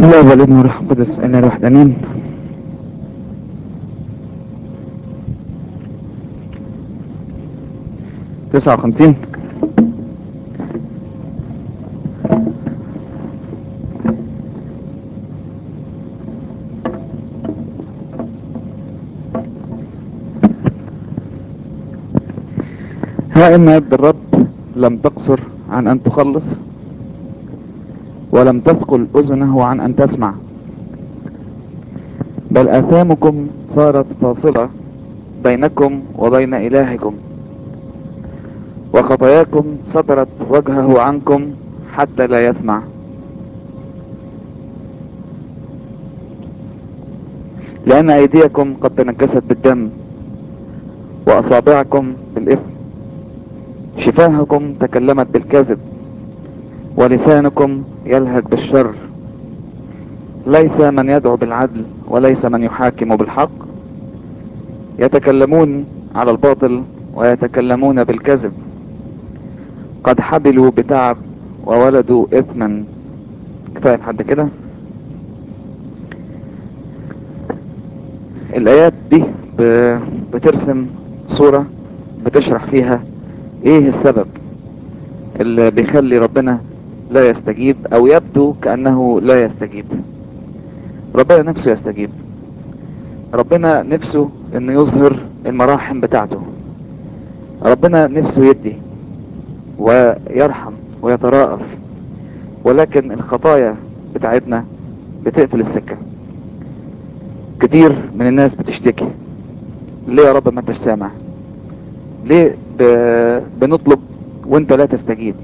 بسم الله والابن والروح القدس اله الواحد امين تسعة وخمسين ها ان يد الرب لم تقصر عن ان تخلص ولم تثقل اذنه عن ان تسمع بل اثامكم صارت فاصلة بينكم وبين الهكم وخطاياكم سترت وجهه عنكم حتى لا يسمع لان ايديكم قد تنكست بالدم واصابعكم بالاثم شفاهكم تكلمت بالكذب ولسانكم يلهج بالشر ليس من يدعو بالعدل وليس من يحاكم بالحق يتكلمون على الباطل ويتكلمون بالكذب قد حبلوا بتعب وولدوا اثما كفايه لحد كده الايات دي ب- بترسم صورة بتشرح فيها ايه السبب اللي بيخلي ربنا لا يستجيب او يبدو كأنه لا يستجيب ربنا نفسه يستجيب ربنا نفسه انه يظهر المراحم بتاعته ربنا نفسه يدي ويرحم ويتراءف ولكن الخطايا بتاعتنا بتقفل السكة كتير من الناس بتشتكي ليه يا رب ما انتش سامع ليه ب... بنطلب وانت لا تستجيب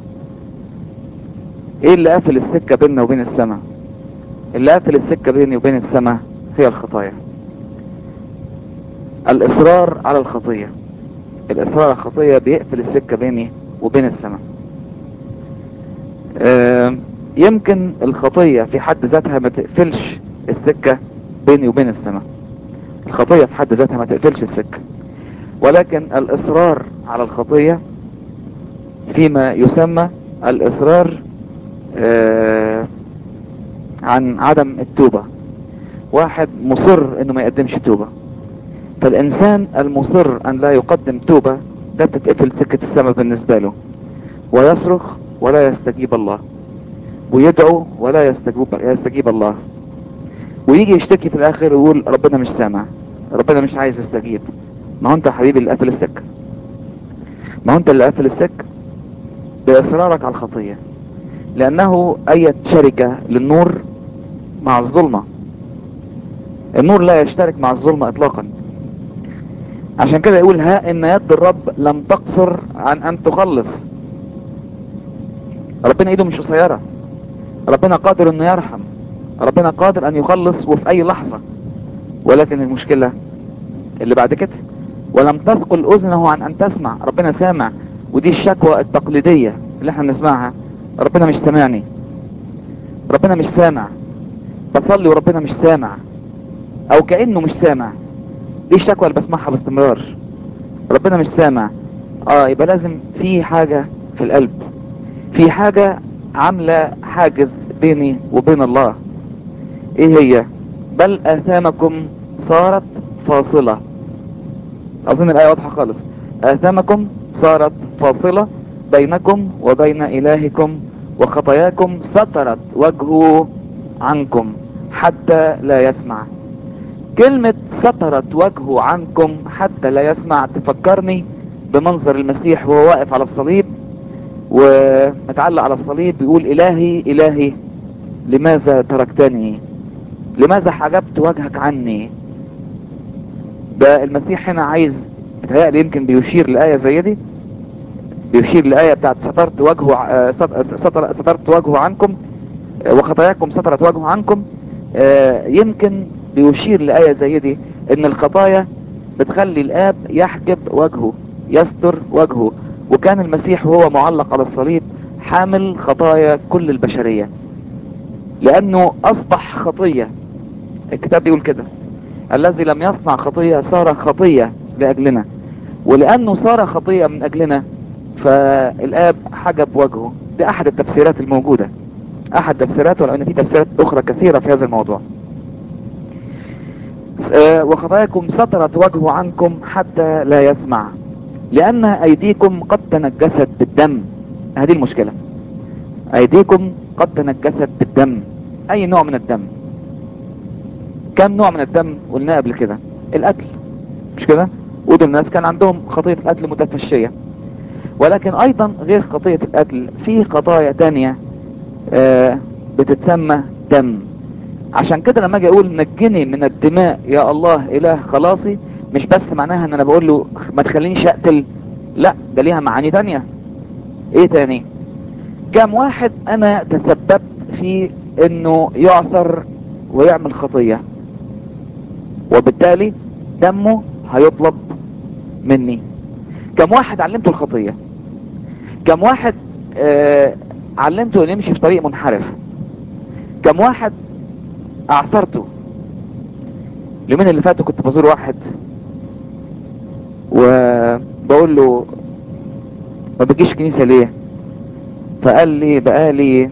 ايه اللي قافل السكة بيننا وبين السماء اللي قافل السكة بيني وبين السماء هي الخطايا الاصرار على الخطية الاصرار على الخطية بيقفل السكة بيني وبين السماء آه، يمكن الخطية في حد ذاتها ما تقفلش السكة بيني وبين السماء الخطية في حد ذاتها ما تقفلش السكة ولكن الإصرار على الخطية فيما يسمى الإصرار آه، عن عدم التوبة واحد مصر انه ما يقدمش توبة فالإنسان المصر أن لا يقدم توبة ده بتتقفل سكة السماء بالنسبة له ويصرخ ولا يستجيب الله ويدعو ولا يستجيب, يستجيب الله ويجي يشتكي في الاخر ويقول ربنا مش سامع ربنا مش عايز يستجيب ما هو انت يا حبيبي اللي قافل السكه ما هو انت اللي قافل السكه باصرارك على الخطيه لانه اي شركه للنور مع الظلمه النور لا يشترك مع الظلمه اطلاقا عشان كده يقول ها ان يد الرب لم تقصر عن ان تخلص ربنا ايده مش قصيره ربنا قادر انه يرحم ربنا قادر ان يخلص وفي اي لحظة ولكن المشكلة اللي بعد كده ولم تثقل اذنه عن ان تسمع ربنا سامع ودي الشكوى التقليدية اللي احنا بنسمعها ربنا مش سامعني ربنا مش سامع بصلي وربنا مش سامع او كأنه مش سامع دي الشكوى اللي بسمعها باستمرار ربنا مش سامع اه يبقى لازم في حاجة في القلب في حاجة عاملة حاجز بيني وبين الله ايه هي بل اثامكم صارت فاصلة اظن الاية واضحة خالص اثامكم صارت فاصلة بينكم وبين الهكم وخطاياكم سترت وجهه عنكم حتى لا يسمع كلمة سترت وجهه عنكم حتى لا يسمع تفكرني بمنظر المسيح وهو واقف على الصليب ومتعلق على الصليب بيقول الهي الهي لماذا تركتني لماذا حجبت وجهك عني ده المسيح هنا عايز بتهيألي يمكن بيشير لآية زي دي بيشير لآية بتاعت سترت وجهه آه، ست- ستر سترت وجهه عنكم آه، وخطاياكم سترت وجهه عنكم آه، يمكن بيشير لآية زي دي ان الخطايا بتخلي الآب يحجب وجهه يستر وجهه وكان المسيح وهو معلق على الصليب حامل خطايا كل البشرية لأنه أصبح خطية الكتاب بيقول كده الذي لم يصنع خطية صار خطية لأجلنا ولأنه صار خطية من أجلنا فالآب حجب وجهه دي أحد التفسيرات الموجودة احد تفسيرات ولو ان في تفسيرات اخرى كثيرة في هذا الموضوع آه، وخطاياكم سترت وجهه عنكم حتى لا يسمع لان ايديكم قد تنجست بالدم هذه المشكلة ايديكم قد تنجست بالدم اي نوع من الدم كم نوع من الدم قلناه قبل كده القتل مش كده ودول الناس كان عندهم خطية القتل متفشية ولكن ايضا غير خطية القتل في خطايا تانية آه بتتسمى دم عشان كده لما اجي اقول نجني من الدماء يا الله اله خلاصي مش بس معناها ان انا بقول له ما تخلينيش اقتل لا ده ليها معاني تانية ايه تاني كم واحد انا تسببت في انه يعثر ويعمل خطية وبالتالي دمه هيطلب مني كم واحد علمته الخطية كم واحد آه علمته ان يمشي في طريق منحرف كم واحد اعثرته اليومين اللي فاتوا كنت بزور واحد وبقول له ما بتجيش كنيسة ليه فقال لي بقالي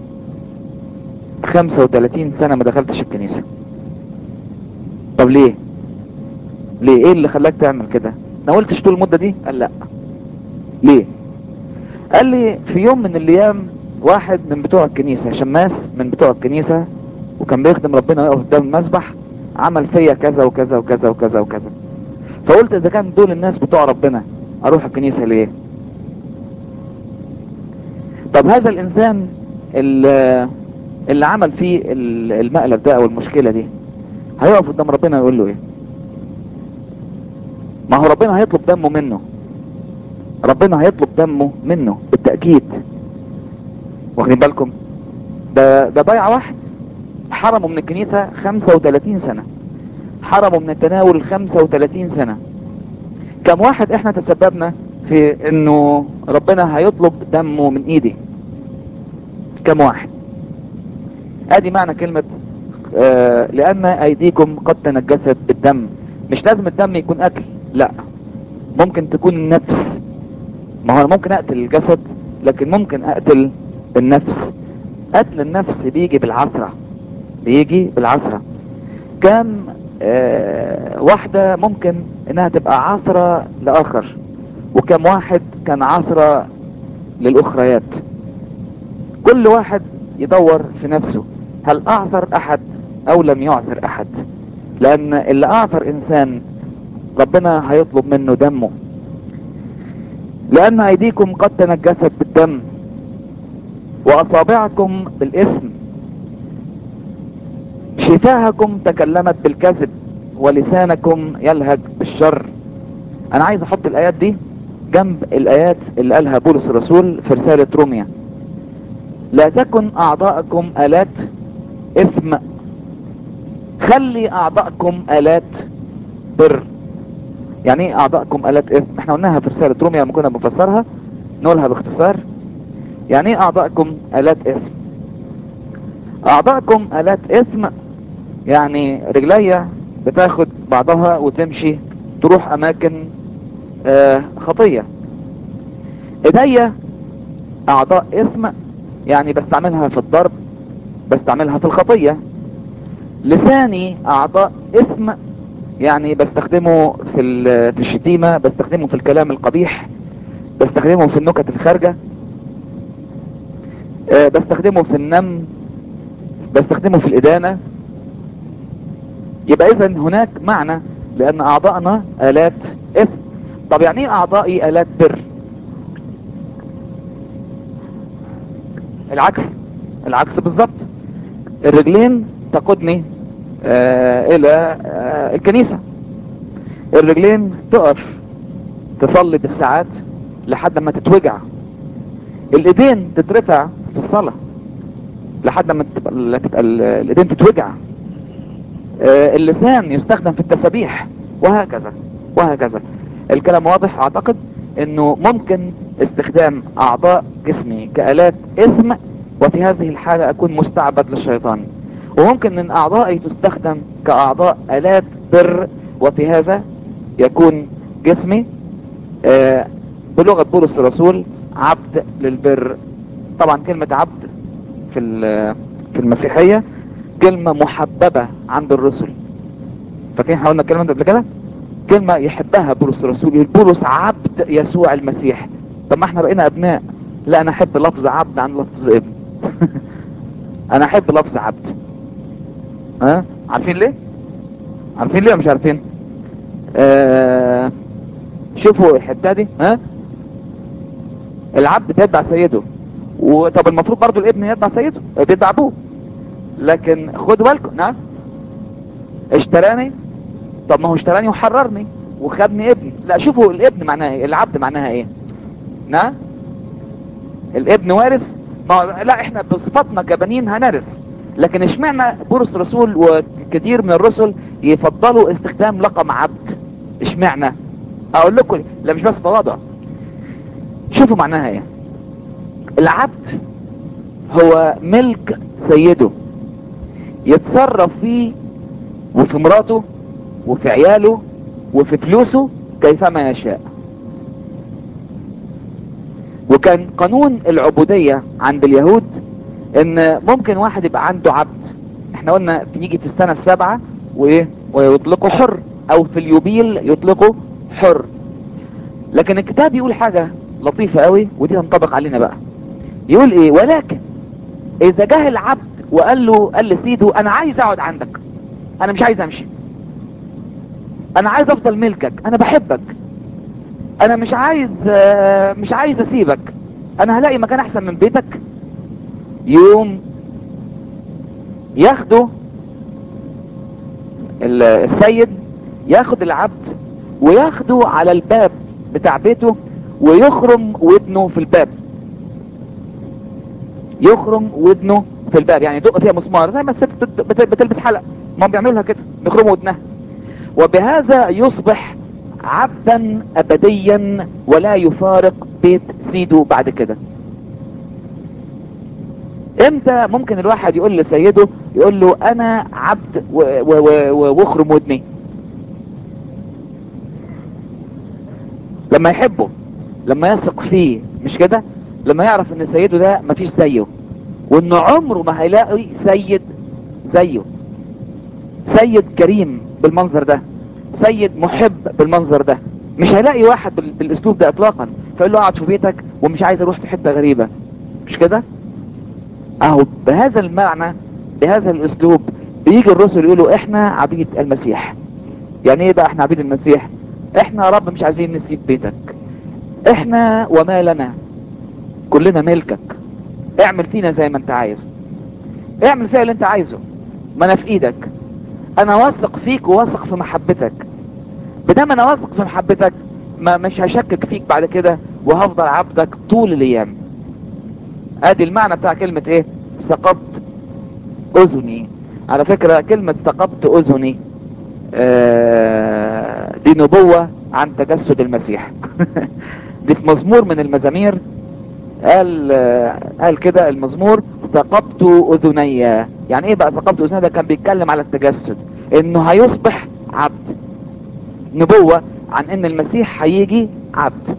35 سنة ما دخلتش الكنيسة طب ليه ليه ايه اللي خلاك تعمل كده ناولتش طول المدة دي قال لا ليه قال لي في يوم من الايام واحد من بتوع الكنيسة شماس من بتوع الكنيسة وكان بيخدم ربنا يقف قدام المسبح عمل فيا كذا وكذا وكذا وكذا وكذا فقلت اذا كان دول الناس بتوع ربنا اروح الكنيسة ليه طب هذا الانسان اللي, اللي عمل فيه المقلب ده او المشكلة دي هيقف قدام ربنا ويقول له ايه ما هو ربنا هيطلب دمه منه ربنا هيطلب دمه منه بالتأكيد واخدين بالكم ده ده ضيع واحد حرمه من الكنيسة 35 سنة حرمه من التناول 35 سنة كم واحد احنا تسببنا في انه ربنا هيطلب دمه من ايدي كم واحد ادي معنى كلمة آه لان ايديكم قد تنجست بالدم مش لازم الدم يكون اكل لا ممكن تكون النفس ما هو انا ممكن اقتل الجسد لكن ممكن اقتل النفس قتل النفس بيجي بالعثرة بيجي بالعثرة كم آه واحدة ممكن انها تبقى عثرة لاخر وكم واحد كان عثرة للاخريات كل واحد يدور في نفسه هل اعثر احد او لم يعثر احد لان اللي اعثر انسان ربنا هيطلب منه دمه لان ايديكم قد تنجست بالدم واصابعكم بالاثم شفاهكم تكلمت بالكذب ولسانكم يلهج بالشر انا عايز احط الايات دي جنب الايات اللي قالها بولس الرسول في رسالة روميا لا تكن اعضاءكم الات اثم خلي اعضاءكم الات بر يعني ايه اعضاءكم الات اثم احنا قلناها في رسالة روميا لما كنا بنفسرها نقولها باختصار يعني ايه اعضاءكم الات اثم اعضاءكم الات اثم يعني رجليا بتاخد بعضها وتمشي تروح اماكن آه خطية ايديا اعضاء اثم يعني بستعملها في الضرب بستعملها في الخطية لساني اعضاء اثم يعني بستخدمه في في الشتيمة بستخدمه في الكلام القبيح بستخدمه في النكت الخارجة أه بستخدمه في النم بستخدمه في الإدانة يبقى إذا هناك معنى لأن أعضائنا آلات إثم طب يعني إيه أعضائي آلات بر العكس العكس بالظبط الرجلين تقودني آه الى آه الكنيسة الرجلين تقف تصلي بالساعات لحد ما تتوجع الايدين تترفع في الصلاة لحد ما تبقى الايدين تتوجع آه اللسان يستخدم في التسابيح وهكذا وهكذا الكلام واضح اعتقد انه ممكن استخدام اعضاء جسمي كالات اثم وفي هذه الحالة اكون مستعبد للشيطان وممكن ان اعضائي تستخدم كاعضاء الات بر وفي هذا يكون جسمي آه بلغة بولس الرسول عبد للبر طبعا كلمة عبد في ال- في المسيحيه كلمه محببه عند الرسل فاكرين احنا قلنا الكلمه دي قبل كده كلمه يحبها بولس الرسول يقول بولس عبد يسوع المسيح طب ما احنا بقينا ابناء لا انا احب لفظ عبد عن لفظ ابن انا احب لفظ عبد ها عارفين ليه عارفين ليه ولا مش عارفين آه شوفوا الحته دي ها العبد بيتبع سيده وطب المفروض برضو الابن يتبع سيده بيتبع ابوه لكن خدوا بالكم نعم اشتراني طب ما هو اشتراني وحررني وخدني ابن لا شوفوا الابن معناها ايه العبد معناها ايه نعم الابن وارث ما هو- لا احنا بصفتنا كبنين هنرث لكن اشمعنى بولس الرسول وكثير من الرسل يفضلوا استخدام لقب عبد اشمعنى اقول لكم لا مش بس تواضع شوفوا معناها ايه العبد هو ملك سيده يتصرف فيه وفي مراته وفي عياله وفي فلوسه كيفما يشاء وكان قانون العبودية عند اليهود ان ممكن واحد يبقى عنده عبد احنا قلنا بيجي في السنة السابعة وايه ويطلقه حر او في اليوبيل يطلقه حر لكن الكتاب يقول حاجة لطيفة قوي ودي تنطبق علينا بقى يقول ايه ولكن اذا جه العبد وقال له قال لسيده انا عايز اقعد عندك انا مش عايز امشي انا عايز افضل ملكك انا بحبك انا مش عايز آه، مش عايز اسيبك انا هلاقي مكان احسن من بيتك يوم ياخده ال- السيد ياخد العبد وياخده على الباب بتاع بيته ويخرم ودنه في الباب يخرم ودنه في الباب يعني يدق فيها مسمار زي ما الست بت- بت- بتلبس حلق ما هم بيعملوا لها كده بيخرموا ودنها وبهذا يصبح عبدا ابديا ولا يفارق بيت سيده بعد كده امتى ممكن الواحد يقول لسيده يقول له انا عبد و- و- و- و- واخرم ودني لما يحبه لما يثق فيه مش كده لما يعرف ان سيده ده مفيش زيه وانه عمره ما هيلاقي سيد زيه سيد كريم بالمنظر ده سيد محب بالمنظر ده مش هيلاقي واحد بال- بالاسلوب ده اطلاقا فيقول له اقعد في بيتك ومش عايز اروح في حته غريبه مش كده اهو بهذا المعنى بهذا الاسلوب بيجي الرسل يقولوا احنا عبيد المسيح يعني ايه بقى احنا عبيد المسيح احنا يا رب مش عايزين نسيب بيتك احنا وما لنا كلنا ملكك اعمل فينا زي ما انت عايز اعمل فيها اللي انت عايزه ما انا في ايدك انا واثق فيك وواثق في محبتك بدام انا واثق في محبتك ما مش هشكك فيك بعد كده وهفضل عبدك طول الايام ادي المعنى بتاع كلمة ايه ثقبت اذني على فكرة كلمة ثقبت اذني آه دي نبوة عن تجسد المسيح دي في مزمور من المزامير قال آه قال كده المزمور ثقبت اذني يعني ايه بقى ثقبت اذني ده كان بيتكلم على التجسد انه هيصبح عبد نبوة عن ان المسيح هيجي عبد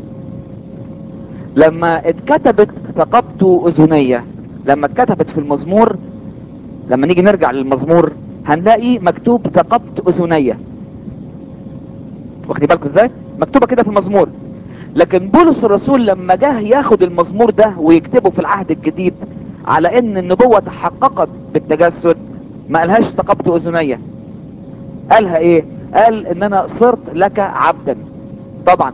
لما اتكتبت ثقبت اذني لما اتكتبت في المزمور لما نيجي نرجع للمزمور هنلاقي مكتوب ثقبت اذني واخدين بالكم ازاي مكتوبه كده في المزمور لكن بولس الرسول لما جه ياخد المزمور ده ويكتبه في العهد الجديد على ان النبوة تحققت بالتجسد ما قالهاش ثقبت اذني قالها ايه قال ان انا صرت لك عبدا طبعا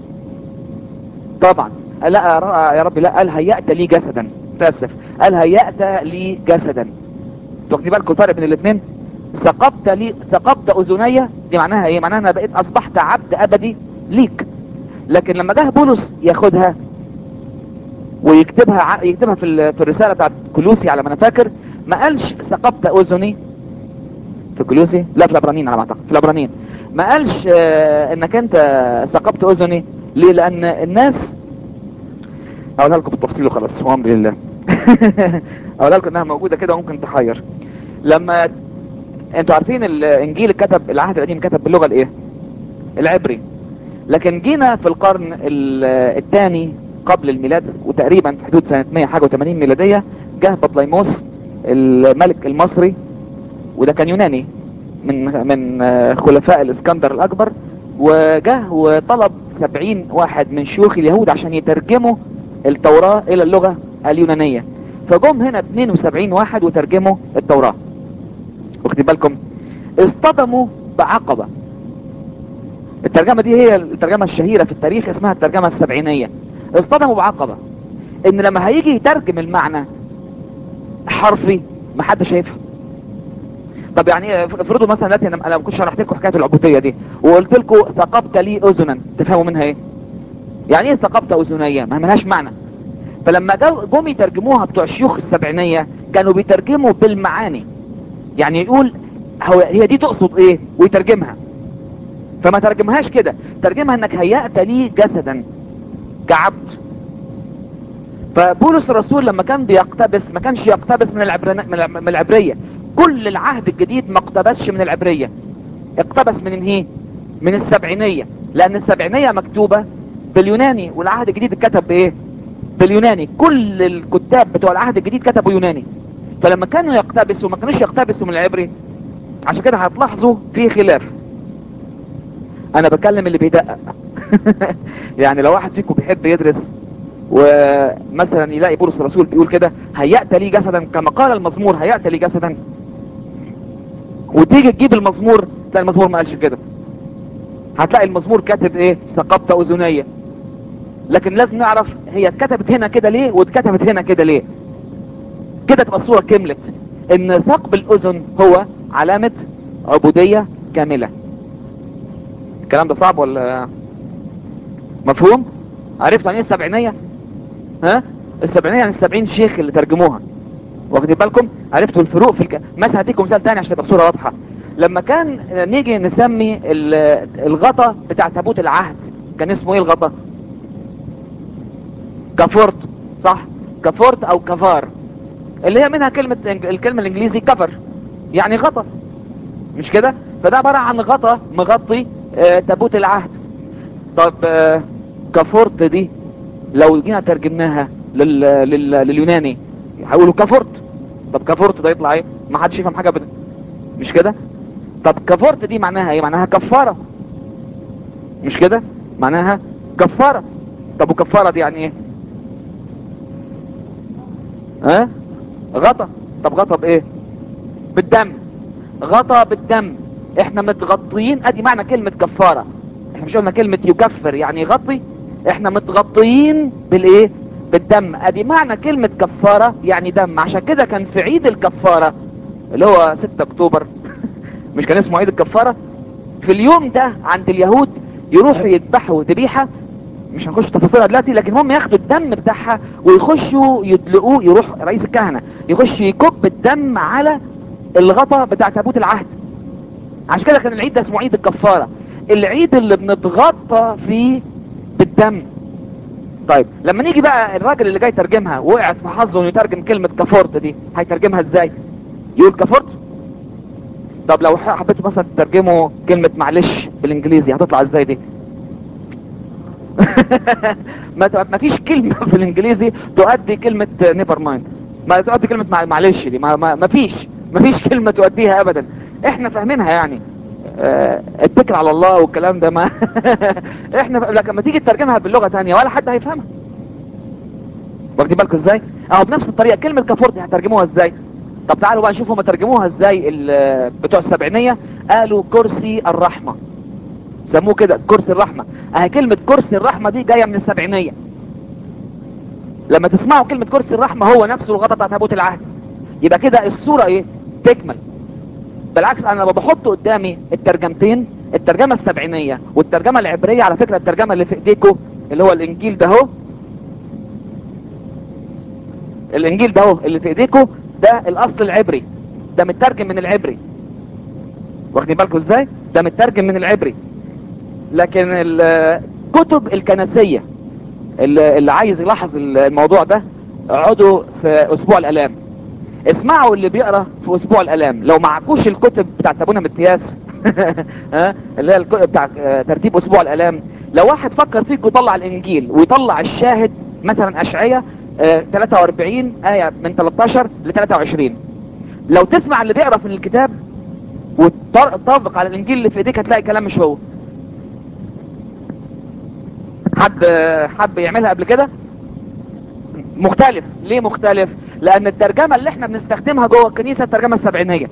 طبعا لا يا ر- يا رب لا قال هيأت لي جسدا متاسف قال هيأت لي جسدا واخدين بالكم الفرق بين الاثنين ثقبت لي ثقبت اذني دي معناها ايه معناها انا بقيت اصبحت عبد ابدي ليك لكن لما جه بولس ياخدها ويكتبها ع- يكتبها في ال- في الرساله بتاعت كلوسي على ما انا فاكر ما قالش ثقبت اذني في كلوسي لا في العبرانيين على ما اعتقد في العبرانيين ما قالش آه، انك انت ثقبت اذني ليه لان الناس اقولها لكم بالتفصيل وخلاص والحمد لله اقولها لكم انها موجوده كده وممكن تحير لما انتوا عارفين الانجيل كتب العهد القديم كتب باللغه الايه العبري لكن جينا في القرن الثاني قبل الميلاد وتقريبا في حدود سنه 100 حاجه و80 ميلاديه جه بطليموس الملك المصري وده كان يوناني من من آه، خلفاء الاسكندر الاكبر وجه وطلب سبعين واحد من شيوخ اليهود عشان يترجموا التوراة الى اللغة اليونانية فجم هنا 72 واحد وترجموا التوراة واخدين بالكم اصطدموا بعقبة الترجمة دي هي الترجمة الشهيرة في التاريخ اسمها الترجمة السبعينية اصطدموا بعقبة ان لما هيجي يترجم المعنى حرفي محدش هيفهم طب يعني ايه افرضوا مثلا دلوقتي انا انا ما كنتش شرحت لكم حكايه العبوديه دي وقلت لكم ثقبت لي اذنا تفهموا منها ايه يعني ايه ثقبت اذنيه ما ملهاش معنى فلما جو- جم يترجموها بتوع شيوخ السبعينيه كانوا بيترجموا بالمعاني يعني يقول هو هي دي تقصد ايه ويترجمها فما ترجمهاش كده ترجمها انك هيأت لي جسدا كعبد فبولس الرسول لما كان بيقتبس ما كانش يقتبس من العبرنا من الع- من العبريه كل العهد الجديد ما اقتبسش من العبريه اقتبس من ايه من السبعينيه لان السبعينيه مكتوبه باليوناني والعهد الجديد اتكتب بايه باليوناني كل الكتاب بتوع العهد الجديد كتبوا يوناني فلما كانوا يقتبسوا ما كانوش يقتبسوا من العبري عشان كده هتلاحظوا في خلاف انا بكلم اللي بيدقق يعني لو واحد فيكم بيحب يدرس ومثلا يلاقي بولس الرسول بيقول كده هيأت لي جسدا كما قال المزمور هيأت لي جسدا وتيجي تجيب المزمور تلاقي المزمور ما قالش كده هتلاقي المزمور كاتب ايه ثقبت اذنيه لكن لازم نعرف هي اتكتبت هنا كده ليه واتكتبت هنا كده ليه كده تبقى الصورة كملت ان ثقب الاذن هو علامة عبودية كاملة الكلام ده صعب ولا مفهوم عرفتوا يعني ايه السبعينية ها السبعينية يعني السبعين شيخ اللي ترجموها واخدين بالكم عرفتوا الفروق في الك... مثلا هديكم مثال تاني عشان تبقى الصورة واضحة لما كان نيجي نسمي ال- الغطا بتاع تابوت العهد كان اسمه ايه الغطا كافورت صح كافورت او كفار اللي هي منها كلمة الكلمة الانجليزي كفر يعني غطا مش كده فده عبارة عن غطا مغطي آه، تابوت العهد طب آه، كافورت دي لو جينا ترجمناها لل... لل... لليوناني هيقولوا كافورت طب كافورت ده يطلع ايه ما حدش يفهم حاجة ابدا مش كده طب كافورت دي معناها ايه معناها كفارة مش كده معناها كفارة طب وكفارة دي يعني ايه ها غطا طب غطا بايه بالدم غطا بالدم احنا متغطيين ادي معنى كلمة كفارة احنا مش قلنا كلمة يكفر يعني يغطي احنا متغطيين بالايه بالدم ادي معنى كلمة كفارة يعني دم عشان كده كان في عيد الكفارة اللي هو 6 اكتوبر مش كان اسمه عيد الكفارة في اليوم ده عند اليهود يروحوا يذبحوا ذبيحة مش هنخش في تفاصيلها دلوقتي لكن هم ياخدوا الدم بتاعها ويخشوا يدلقوه يروح رئيس الكهنة يخش يكب الدم على الغطا بتاع تابوت العهد عشان كده كان العيد ده اسمه عيد الكفارة العيد اللي بنتغطى فيه بالدم طيب لما نيجي بقى الراجل اللي جاي يترجمها وقعت في حظه انه يترجم كلمة كفورت دي هيترجمها ازاي يقول كفورت طب لو حبيتوا مثلا تترجموا كلمة معلش بالانجليزي هتطلع ازاي دي ما ما فيش كلمة في الانجليزي تؤدي كلمة نيفر مايند ما تؤدي كلمة مع- معلش دي ما, ما, ما فيش ما فيش كلمة تؤديها ابدا احنا فاهمينها يعني اه اتكل على الله والكلام ده ما احنا ف- لكن لما تيجي تترجمها باللغة تانية ولا حد هيفهمها واخدين بالكم ازاي اهو بنفس الطريقة كلمة كفورت هترجموها ازاي طب تعالوا بقى نشوف هم ترجموها ازاي ال- بتوع السبعينية قالوا كرسي الرحمة سموه كده كرسي الرحمة اهي كلمة كرسي الرحمة دي جاية من السبعينية لما تسمعوا كلمة كرسي الرحمة هو نفسه الغطا بتاع تابوت العهد يبقى كده الصورة ايه تكمل بالعكس انا لما بحط قدامي الترجمتين الترجمة السبعينية والترجمة العبرية على فكرة الترجمة اللي في ايديكم اللي هو الانجيل ده اهو الانجيل ده اهو اللي في ايديكم ده الاصل العبري ده مترجم من العبري واخدين بالكم ازاي ده مترجم من العبري لكن الكتب الكنسية اللي اللي عايز يلاحظ الموضوع ده اقعدوا في اسبوع الالام اسمعوا اللي بيقرا في اسبوع الالام لو معكوش الكتب بتاعت ابونا متياس ها اللي هي الكتب بتاع آه، ترتيب اسبوع الالام لو واحد فكر فيك ويطلع الانجيل ويطلع الشاهد مثلا اشعية آه 43 آية من 13 ل 23 لو تسمع اللي بيقرا في الكتاب وتطبق على الانجيل اللي في ايديك هتلاقي كلام مش هو حد حب يعملها قبل كده مختلف ليه مختلف لان الترجمة اللي احنا بنستخدمها جوه الكنيسة الترجمة السبعينية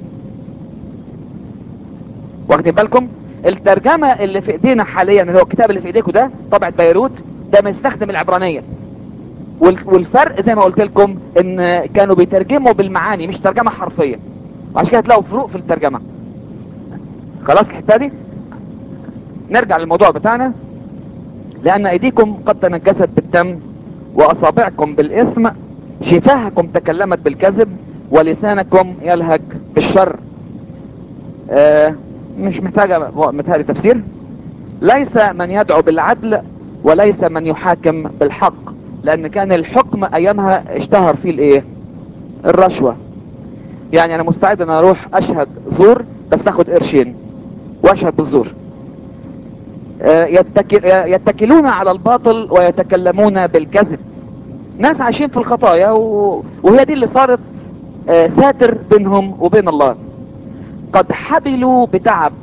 واخدين بالكم الترجمة اللي في ايدينا حاليا اللي هو الكتاب اللي في ايديكم ده طبعة بيروت ده بيستخدم العبرانية والفرق زي ما قلت لكم ان كانوا بيترجموا بالمعاني مش ترجمة حرفية وعشان كده هتلاقوا فروق في الترجمة خلاص الحتة دي نرجع للموضوع بتاعنا لان ايديكم قد تنجست بالدم واصابعكم بالاثم شفاهكم تكلمت بالكذب ولسانكم يلهج بالشر آه مش محتاجة مثالي تفسير ليس من يدعو بالعدل وليس من يحاكم بالحق لان كان الحكم ايامها اشتهر فيه الايه الرشوة يعني انا مستعد ان اروح اشهد زور بس اخد قرشين واشهد بالزور يتكلون على الباطل ويتكلمون بالكذب ناس عايشين في الخطايا و... وهي دي اللي صارت ساتر بينهم وبين الله قد حبلوا بتعب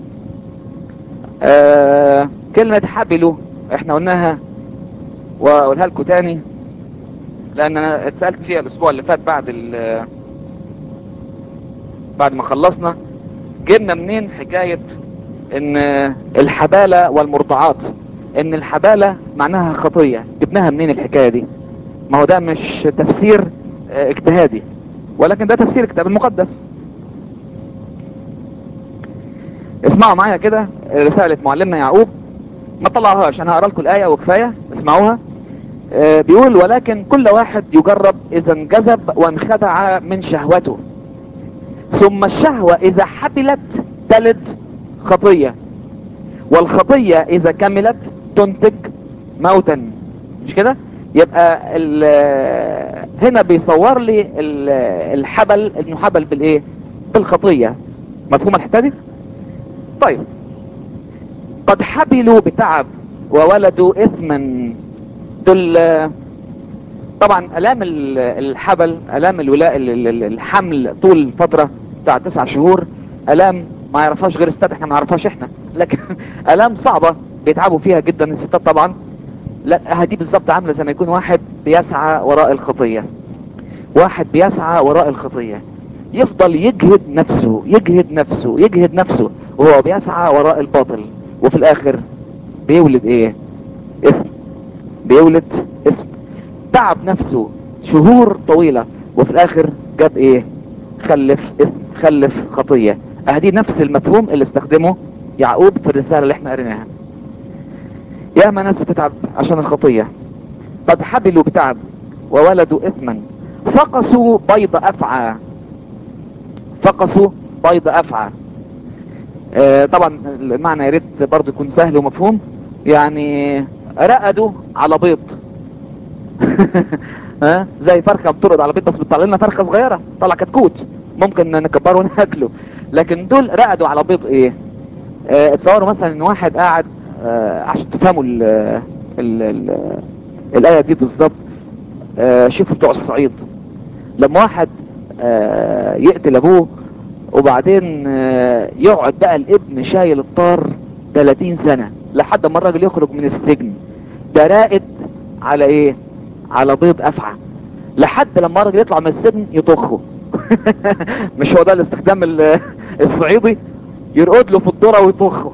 آه كلمة حبلوا احنا قلناها واقولها لكم تاني لان انا اتسألت فيها الاسبوع اللي فات بعد ال بعد ما خلصنا جبنا منين حكاية ان الحبالة والمرضعات ان الحبالة معناها خطية جبناها منين الحكاية دي ما هو ده مش تفسير اجتهادي ولكن ده تفسير الكتاب المقدس اسمعوا معايا كده رسالة معلمنا يعقوب ما طلعهاش انا هقرا لكم الايه وكفايه اسمعوها آه بيقول ولكن كل واحد يجرب اذا انجذب وانخدع من شهوته ثم الشهوة اذا حبلت تلد خطية والخطية اذا كملت تنتج موتا مش كده يبقى هنا بيصور لي الحبل انه حبل بالايه بالخطية مفهوم الحته دي طيب قد حبلوا بتعب وولدوا اثما دول طبعا الام الحبل الام الولاء الحمل طول فترة بتاع تسع شهور الام ما يعرفهاش غير الستات احنا ما نعرفهاش احنا لكن الام صعبة بيتعبوا فيها جدا الستات طبعا لا دي بالظبط عاملة زي ما يكون واحد بيسعى وراء الخطية واحد بيسعى وراء الخطية يفضل يجهد نفسه يجهد نفسه يجهد نفسه وهو بيسعى وراء الباطل وفي الاخر بيولد ايه اسم بيولد اسم تعب نفسه شهور طويلة وفي الاخر جاب ايه خلف اسم خلف خطية اهدي نفس المفهوم اللي استخدمه يعقوب في الرسالة اللي احنا قريناها ياما ناس بتتعب عشان الخطية قد حبلوا بتعب وولدوا اثما فقسوا بيض افعى فقسوا بيض افعى آه طبعا المعنى يا ريت برضه يكون سهل ومفهوم يعني رقدوا على بيض ها زي فرخه بترقد على بيض بس بتطلع لنا فرخه صغيره طلع كتكوت ممكن نكبره وناكله لكن دول رقدوا على بيض ايه آه اتصوروا مثلا ان واحد قاعد آه عشان تفهموا ال ال ال الايه دي بالظبط آه شوفوا بتوع الصعيد لما واحد آه يقتل ابوه وبعدين آه يقعد بقى الابن شايل الطار 30 سنة لحد ما الراجل يخرج من السجن ده راقد على ايه على بيض افعى لحد لما الراجل يطلع من السجن يطخه مش هو ده الاستخدام الصعيدي يرقد له في الذره ويطخه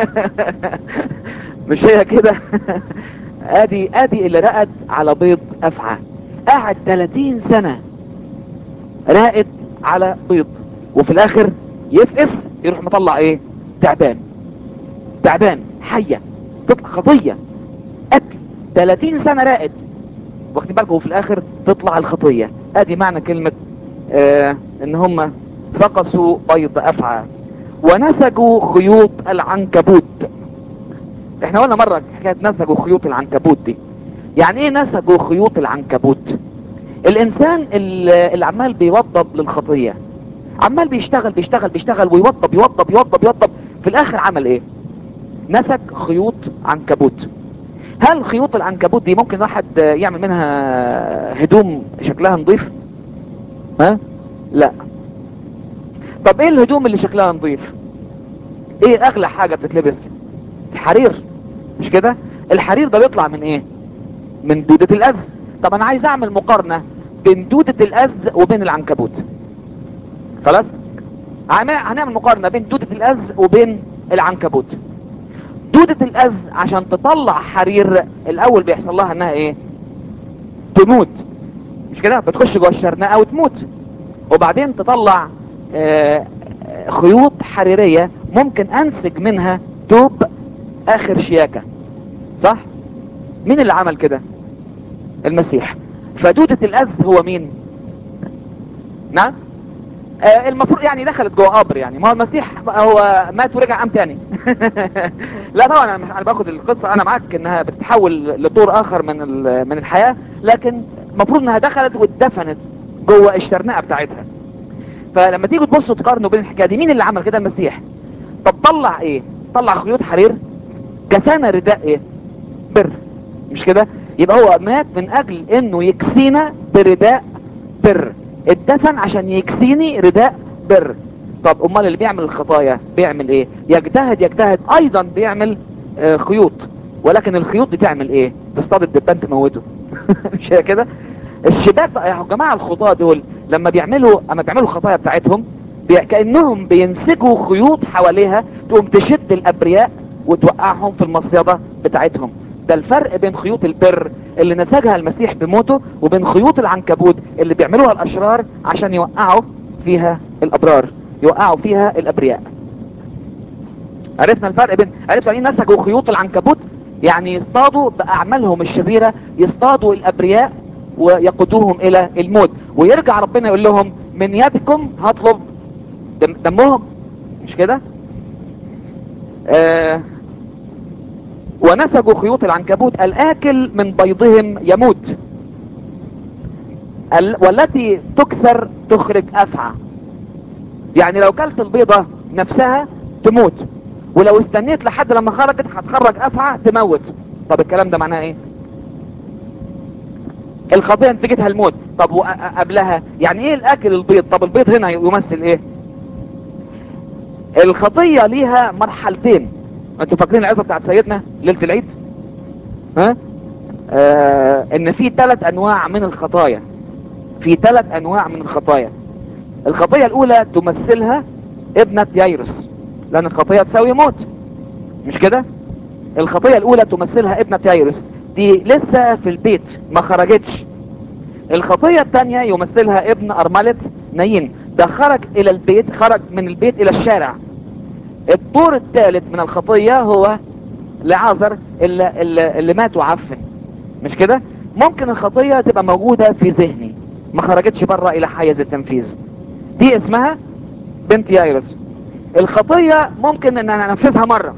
مش هي كده ادي ادي اللي رقد على بيض افعى قعد 30 سنة راقد على بيض وفي الاخر يفقس يروح مطلع ايه تعبان تعبان حية تطلع خطية قتل 30 سنة راقد واخدين بالكم وفي الاخر تطلع الخطية ادي معنى كلمة آه ان هم فقسوا بيض افعى ونسجوا خيوط العنكبوت احنا قلنا مرة حكاية نسجوا خيوط العنكبوت دي يعني ايه نسجوا خيوط العنكبوت الانسان اللي عمال بيوضب للخطية عمال بيشتغل بيشتغل بيشتغل ويوضب يوضب يوضب يوضب في الاخر عمل ايه نسج خيوط عنكبوت هل خيوط العنكبوت دي ممكن واحد يعمل منها هدوم شكلها نظيف ها لا طب ايه الهدوم اللي شكلها نظيف ايه اغلى حاجة بتتلبس الحرير مش كده الحرير ده بيطلع من ايه من دودة الأز طب انا عايز اعمل مقارنة بين دودة الأز وبين العنكبوت خلاص هنعمل مقارنة بين دودة الأز وبين العنكبوت دودة الأز عشان تطلع حرير الاول بيحصل لها انها ايه تموت مش كده بتخش جوه الشرنقة وتموت وبعدين تطلع آه خيوط حريرية ممكن انسج منها توب اخر شياكة صح مين اللي عمل كده المسيح فدودة الأز هو مين نعم آه المفروض يعني دخلت جوه قبر يعني ما هو المسيح هو مات ورجع قام تاني لا طبعا انا انا باخد القصه انا معاك انها بتتحول لطور اخر من من الحياه لكن المفروض انها دخلت واتدفنت جوه الشرنقه بتاعتها فلما تيجوا تبصوا تقارنوا بين الحكايه دي مين اللي عمل كده المسيح طب طلع ايه طلع خيوط حرير كسانا رداء ايه بر مش كده يبقى هو مات من اجل انه يكسينا برداء بر اتدفن عشان يكسيني رداء بر طب امال اللي بيعمل الخطايا بيعمل ايه يجتهد يجتهد ايضا بيعمل آه خيوط ولكن الخيوط دي تعمل ايه تصطاد الدبان تموته مش كده الشباب بقى يا جماعه الخطاه دول لما بيعملوا اما بيعملوا الخطايا بتاعتهم بي... كانهم بينسجوا خيوط حواليها تقوم تشد الابرياء وتوقعهم في المصيده بتاعتهم ده الفرق بين خيوط البر اللي نسجها المسيح بموته وبين خيوط العنكبوت اللي بيعملوها الاشرار عشان يوقعوا فيها الابرار يوقعوا فيها الابرياء عرفنا الفرق بين عرفت يعني نسجوا خيوط العنكبوت يعني يصطادوا باعمالهم الشريره يصطادوا الابرياء ويقودوهم الى الموت ويرجع ربنا يقول لهم من يدكم هطلب دم دمهم مش كده آه ونسجوا خيوط العنكبوت الاكل من بيضهم يموت والتي تكسر تخرج افعى يعني لو كلت البيضة نفسها تموت ولو استنيت لحد لما خرجت هتخرج افعى تموت طب الكلام ده معناه ايه الخطيئة نتيجتها الموت طب وقبلها يعني ايه الاكل البيض طب البيض هنا يمثل ايه الخطية ليها مرحلتين انتوا فاكرين العظة بتاعت سيدنا ليلة العيد ها آه ان في ثلاث انواع من الخطايا في ثلاث انواع من الخطايا الخطية الاولى تمثلها ابنة ييروس لان الخطية تساوي موت مش كده الخطية الاولى تمثلها ابنة ييروس دي لسه في البيت ما خرجتش الخطية الثانية يمثلها ابن ارملة نايين ده خرج الى البيت خرج من البيت الى الشارع الدور الثالث من الخطية هو لعازر اللي, اللي, اللي مات وعفن مش كده ممكن الخطية تبقى موجودة في ذهني ما خرجتش بره الى حيز التنفيذ دي اسمها بنت يايرس الخطية ممكن ان انا انفذها مرة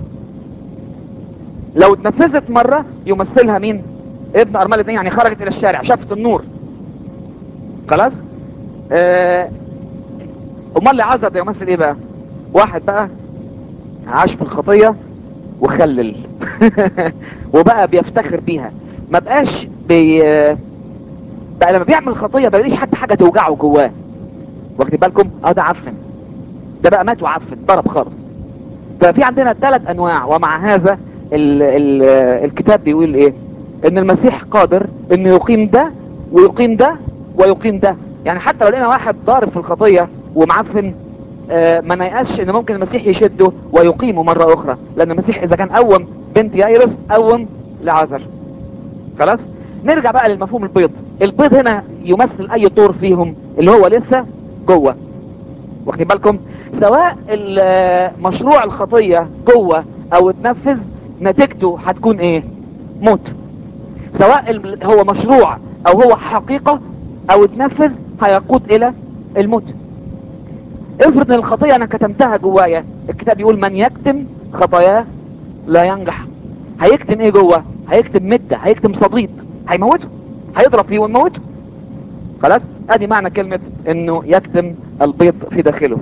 لو اتنفذت مرة يمثلها مين ابن ارملة يعني خرجت الى الشارع شافت النور خلاص اه امال اللي عذر ده يمثل ايه بقى واحد بقى عاش في الخطية وخلل وبقى بيفتخر بيها ما بقاش بي بقى لما بيعمل خطية بلاقيش حتى حاجة توجعه جواه واخدين بالكم اه ده عفن ده بقى مات وعفن ضرب خالص ففي عندنا ثلاث انواع ومع هذا ال ال الكتاب بيقول ايه ان المسيح قادر انه يقيم ده ويقيم ده ويقيم ده يعني حتى لو لقينا واحد ضارب في الخطية ومعفن آه ما نيأسش ان ممكن المسيح يشده ويقيمه مرة اخرى لان المسيح اذا كان قوم بنت يايروس قوم لعازر خلاص نرجع بقى للمفهوم البيض البيض هنا يمثل اي طور فيهم اللي هو لسه جوه واخدين بالكم سواء مشروع الخطية جوه او اتنفذ نتيجته هتكون ايه موت سواء هو مشروع او هو حقيقة او اتنفذ هيقود الى الموت افرض ان الخطية انا كتمتها جوايا الكتاب يقول من يكتم خطاياه لا ينجح هيكتم ايه جوه هيكتم مدة هيكتم صديد هيموته هيضرب فيه ويموته خلاص ادي معنى كلمة انه يكتم البيض في داخله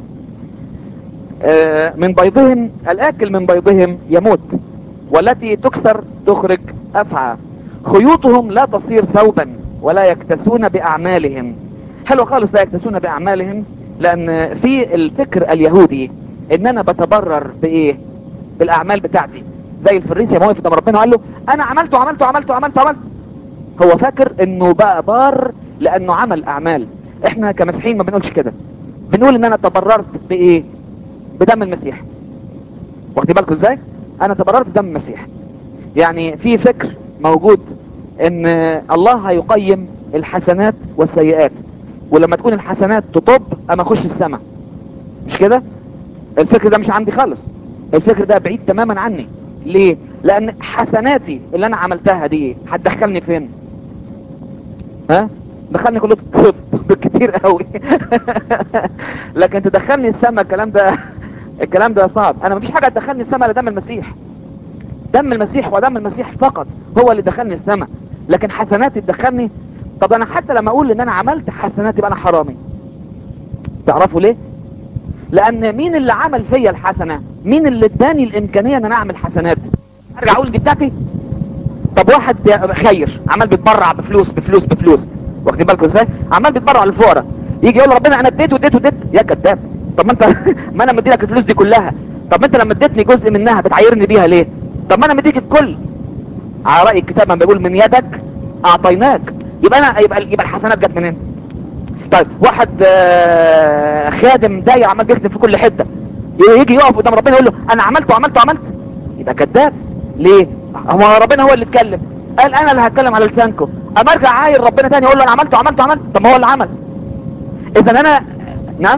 آه من بيضهم الاكل من بيضهم يموت والتي تكسر تخرج افعى خيوطهم لا تصير ثوبا ولا يكتسون باعمالهم حلو خالص لا يكتسون باعمالهم لان في الفكر اليهودي ان انا بتبرر بايه بالاعمال بتاعتي زي الفريسي ما وقف قدام ربنا وقال له انا عملت وعملت وعملت وعملت وعملت هو فاكر انه بقى بار لانه عمل اعمال احنا كمسيحيين ما بنقولش كده بنقول ان انا تبررت بايه بدم المسيح واخدين بالكم ازاي انا تبررت بدم المسيح يعني في فكر موجود ان الله هيقيم الحسنات والسيئات ولما تكون الحسنات تطب اما اخش السماء مش كده الفكر ده مش عندي خالص الفكر ده بعيد تماما عني ليه لان حسناتي اللي انا عملتها دي هتدخلني فين ها دخلني كله طب بالكتير قوي لكن تدخلني السماء الكلام ده الكلام ده صعب انا مفيش حاجه تدخلني السماء الا دم المسيح دم المسيح ودم المسيح فقط هو اللي دخلني السماء لكن حسناتي تدخلني طب انا حتى لما اقول ان انا عملت حسنات يبقى انا حرامي تعرفوا ليه لان مين اللي عمل فيا الحسنه مين اللي اداني الامكانيه ان انا اعمل حسنات ارجع اقول دي بتاعتي طب واحد خير عمال بيتبرع بفلوس بفلوس بفلوس واخدين بالكم ازاي عمال بيتبرع للفقراء يجي يقول ربنا انا اديت واديت واديت يا كذاب طب ما انت ما انا مدي لك الفلوس دي كلها طب ما انت لما اديتني جزء منها بتعايرني بيها ليه طب ما انا مديك الكل على راي الكتاب لما بيقول من يدك اعطيناك يبقى انا يبقى يبقى الحسنات جت منين طيب واحد آه، خادم دايع عمال بيخدم في كل حته يجي يقف قدام ربنا يقول له انا عملت وعملت وعملت يبقى كذاب ليه هو ربنا هو اللي اتكلم قال انا اللي هتكلم على لسانكم اما ارجع عاير ربنا تاني يقول له انا عملت وعملت وعملت طب ما هو اللي عمل اذا انا نعم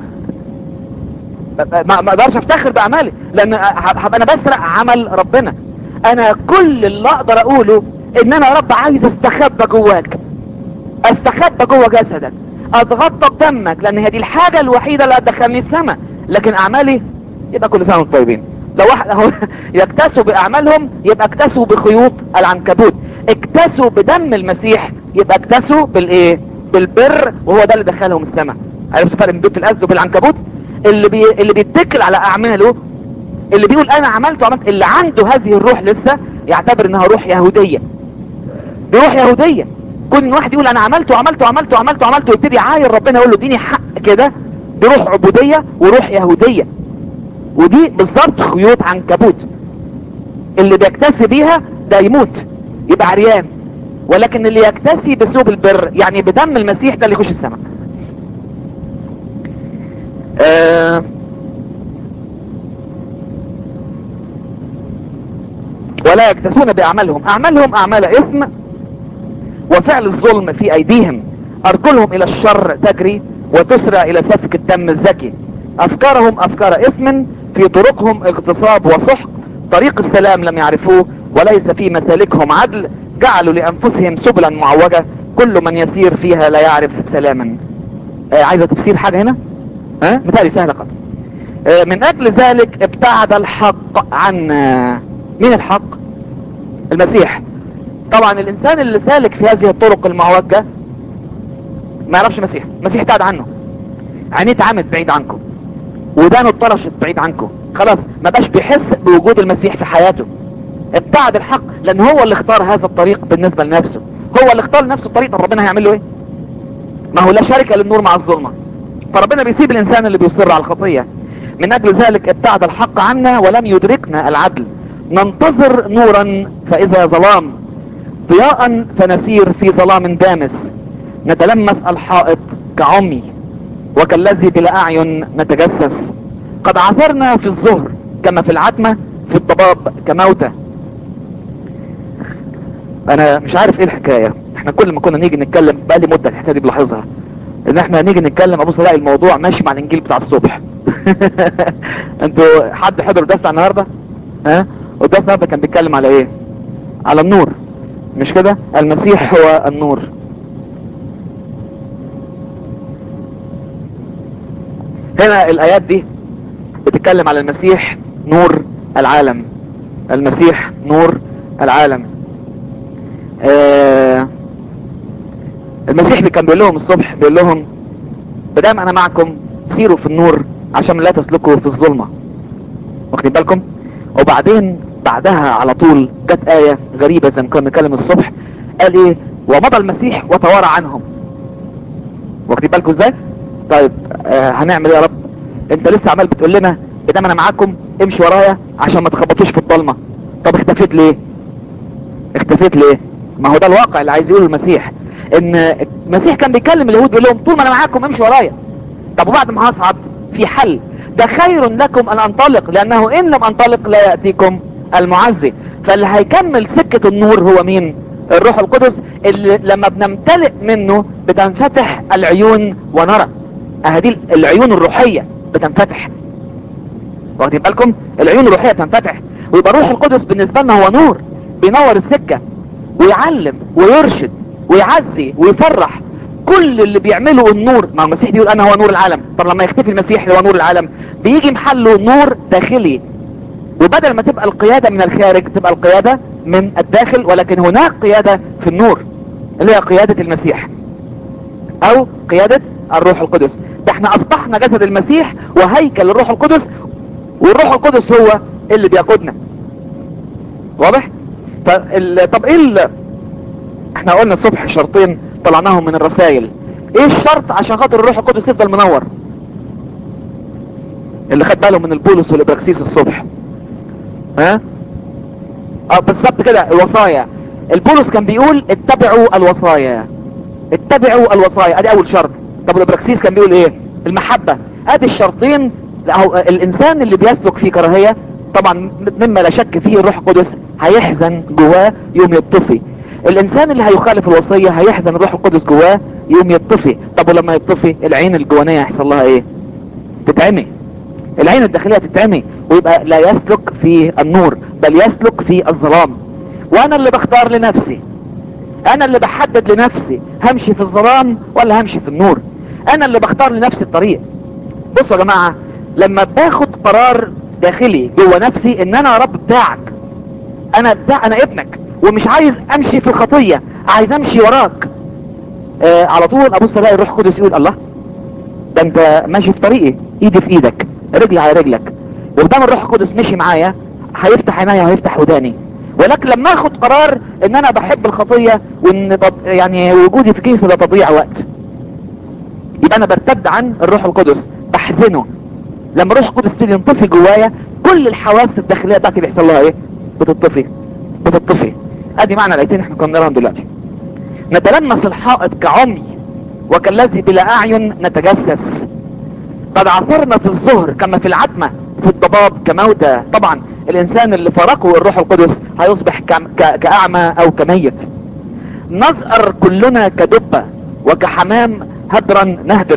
ما ما اقدرش افتخر باعمالي لان هبقى انا بسرق عمل ربنا انا كل اللي اقدر اقوله ان انا يا رب عايز استخبى جواك استخبى جوه جسدك اتغطى بدمك لان هي دي الحاجه الوحيده اللي هتدخلني السماء لكن اعمالي يبقى كل سنه وانتم طيبين لو واحد هو يكتسوا باعمالهم يبقى اكتسوا بخيوط العنكبوت اكتسوا بدم المسيح يبقى اكتسوا بالايه بالبر وهو ده اللي دخلهم السماء عرفتوا الفرق بين بيوت الأز وبالعنكبوت اللي بي... اللي بيتكل على اعماله اللي بيقول انا عملت وعملت اللي عنده هذه الروح لسه يعتبر انها روح يهوديه دي روح يهوديه كل واحد يقول انا عملت وعملت وعملت وعملت وعملت ويبتدي يعاير ربنا يقول له اديني حق كده دي روح عبوديه وروح يهوديه ودي بالظبط خيوط عنكبوت اللي بيكتسي بيها ده يموت يبقى عريان ولكن اللي يكتسي بثوب البر يعني بدم المسيح ده اللي يخش السماء آه ولا يكتسون باعمالهم اعمالهم اعمال اثم وفعل الظلم في ايديهم ارجلهم الى الشر تجري وتسرع الى سفك الدم الزكي افكارهم افكار اثم في طرقهم اغتصاب وسحق طريق السلام لم يعرفوه وليس في مسالكهم عدل جعلوا لانفسهم سبلا معوجة كل من يسير فيها لا يعرف سلاما آه عايزة تفسير حاجة هنا ها مثالي سهلة قد آه من اجل ذلك ابتعد الحق عنا مين الحق المسيح طبعا الانسان اللي سالك في هذه الطرق المعوجة ما يعرفش مسيح مسيح ابتعد عنه عينيه اتعمت بعيد عنكم ودانه اتطرشت بعيد عنكم خلاص ما بقاش بيحس بوجود المسيح في حياته ابتعد الحق لان هو اللي اختار هذا الطريق بالنسبة لنفسه هو اللي اختار لنفسه الطريق طب ربنا هيعمل له ايه ما هو لا شركة للنور مع الظلمة فربنا بيسيب الانسان اللي بيصر على الخطية من اجل ذلك ابتعد الحق عنا ولم يدركنا العدل ننتظر نورا فاذا ظلام ضياء فنسير في ظلام دامس نتلمس الحائط كعمي وكالذي بلا اعين نتجسس قد عثرنا في الظهر كما في العتمة في الضباب كموتى انا مش عارف ايه الحكاية احنا كل ما كنا نيجي نتكلم بقالي مدة الحكاية دي بلاحظها ان احنا نيجي نتكلم ابص الاقي الموضوع ماشي مع الانجيل بتاع الصبح انتوا حد حضر درس النهارده ها والدرس النهارده كان بيتكلم على ايه على النور مش كده المسيح هو النور هنا الايات دي بتتكلم على المسيح نور العالم المسيح نور العالم آه المسيح اللي كان بيقول لهم الصبح بيقول لهم بدام انا معكم سيروا في النور عشان لا تسلكوا في الظلمة واخدين بالكم وبعدين بعدها على طول جت آية غريبة زي ما كنا بنتكلم الصبح قال ايه ومضى المسيح وتوارى عنهم واخدين بالكم ازاي طيب آه هنعمل ايه يا رب انت لسه عمال بتقول لنا بدام انا معاكم امشي ورايا عشان ما تخبطوش في الضلمه طب اختفيت ليه اختفيت ليه ما هو ده الواقع اللي عايز يقوله المسيح ان المسيح كان بيكلم اليهود بيقول لهم طول ما انا معاكم امشوا ورايا طب وبعد ما هصعد في حل ده خير لكم ان انطلق لانه ان لم انطلق لا ياتيكم المعزي فاللي هيكمل سكه النور هو مين الروح القدس اللي لما بنمتلئ منه بتنفتح العيون ونرى هذه العيون الروحيه بتنفتح واخدين بالكم العيون الروحيه تنفتح ويبقى الروح القدس بالنسبه لنا هو نور بينور السكه ويعلم ويرشد ويعزي ويفرح كل اللي بيعمله النور ما المسيح بيقول انا هو نور العالم طب لما يختفي المسيح اللي هو نور العالم بيجي محله نور داخلي وبدل ما تبقى القيادة من الخارج تبقى القيادة من الداخل ولكن هناك قيادة في النور اللي هي قيادة المسيح او قيادة الروح القدس ده احنا اصبحنا جسد المسيح وهيكل الروح القدس والروح القدس هو اللي بيقودنا واضح فال... طب ايه ال... احنا قلنا الصبح شرطين طلعناهم من الرسائل ايه الشرط عشان خاطر الروح القدس يفضل منور اللي خد باله من البولس والابراكسيس الصبح ها اه بالظبط كده الوصايا البولس كان بيقول اتبعوا الوصايا اتبعوا الوصايا ادي اول شرط طب الابراكسيس كان بيقول ايه المحبة ادي الشرطين هو الانسان اللي بيسلك في كراهية طبعا مما لا شك فيه الروح القدس هيحزن جواه يوم يطفي الانسان اللي هيخالف الوصية هيحزن الروح القدس جواه يوم يطفي طب ولما يطفي العين الجوانية هيحصل لها ايه تتعمي العين الداخلية تتعمي ويبقى لا يسلك في النور بل يسلك في الظلام وانا اللي بختار لنفسي انا اللي بحدد لنفسي همشي في الظلام ولا همشي في النور انا اللي بختار لنفسي الطريق بصوا يا جماعة لما باخد قرار داخلي جوه نفسي ان انا رب بتاعك انا بتاع انا ابنك ومش عايز امشي في الخطية عايز امشي وراك آه على طول ابص الاقي الروح القدس يقول الله ده انت ماشي في طريقي ايدي في ايدك رجلي على رجلك وقدام الروح القدس مشي معايا هيفتح عينيا وهيفتح وداني ولكن لما اخد قرار ان انا بحب الخطية وان بط... يعني وجودي في كنيسة ده تضييع وقت يبقى انا برتد عن الروح القدس بحزنه لما الروح القدس تيجي ينطفي جوايا كل الحواس الداخلية بتاعتي بيحصل لها ايه بتطفي بتطفي ادي معنى الايتين احنا كنا بنقراهم دلوقتي نتلمس الحائط كعمي وكالذي بلا اعين نتجسس قد عثرنا في الظهر كما في العتمة في الضباب كموتى طبعا الانسان اللي فرقه الروح القدس هيصبح كم- ك- كاعمى او كميت نزأر كلنا كدبة وكحمام هدرا نهدر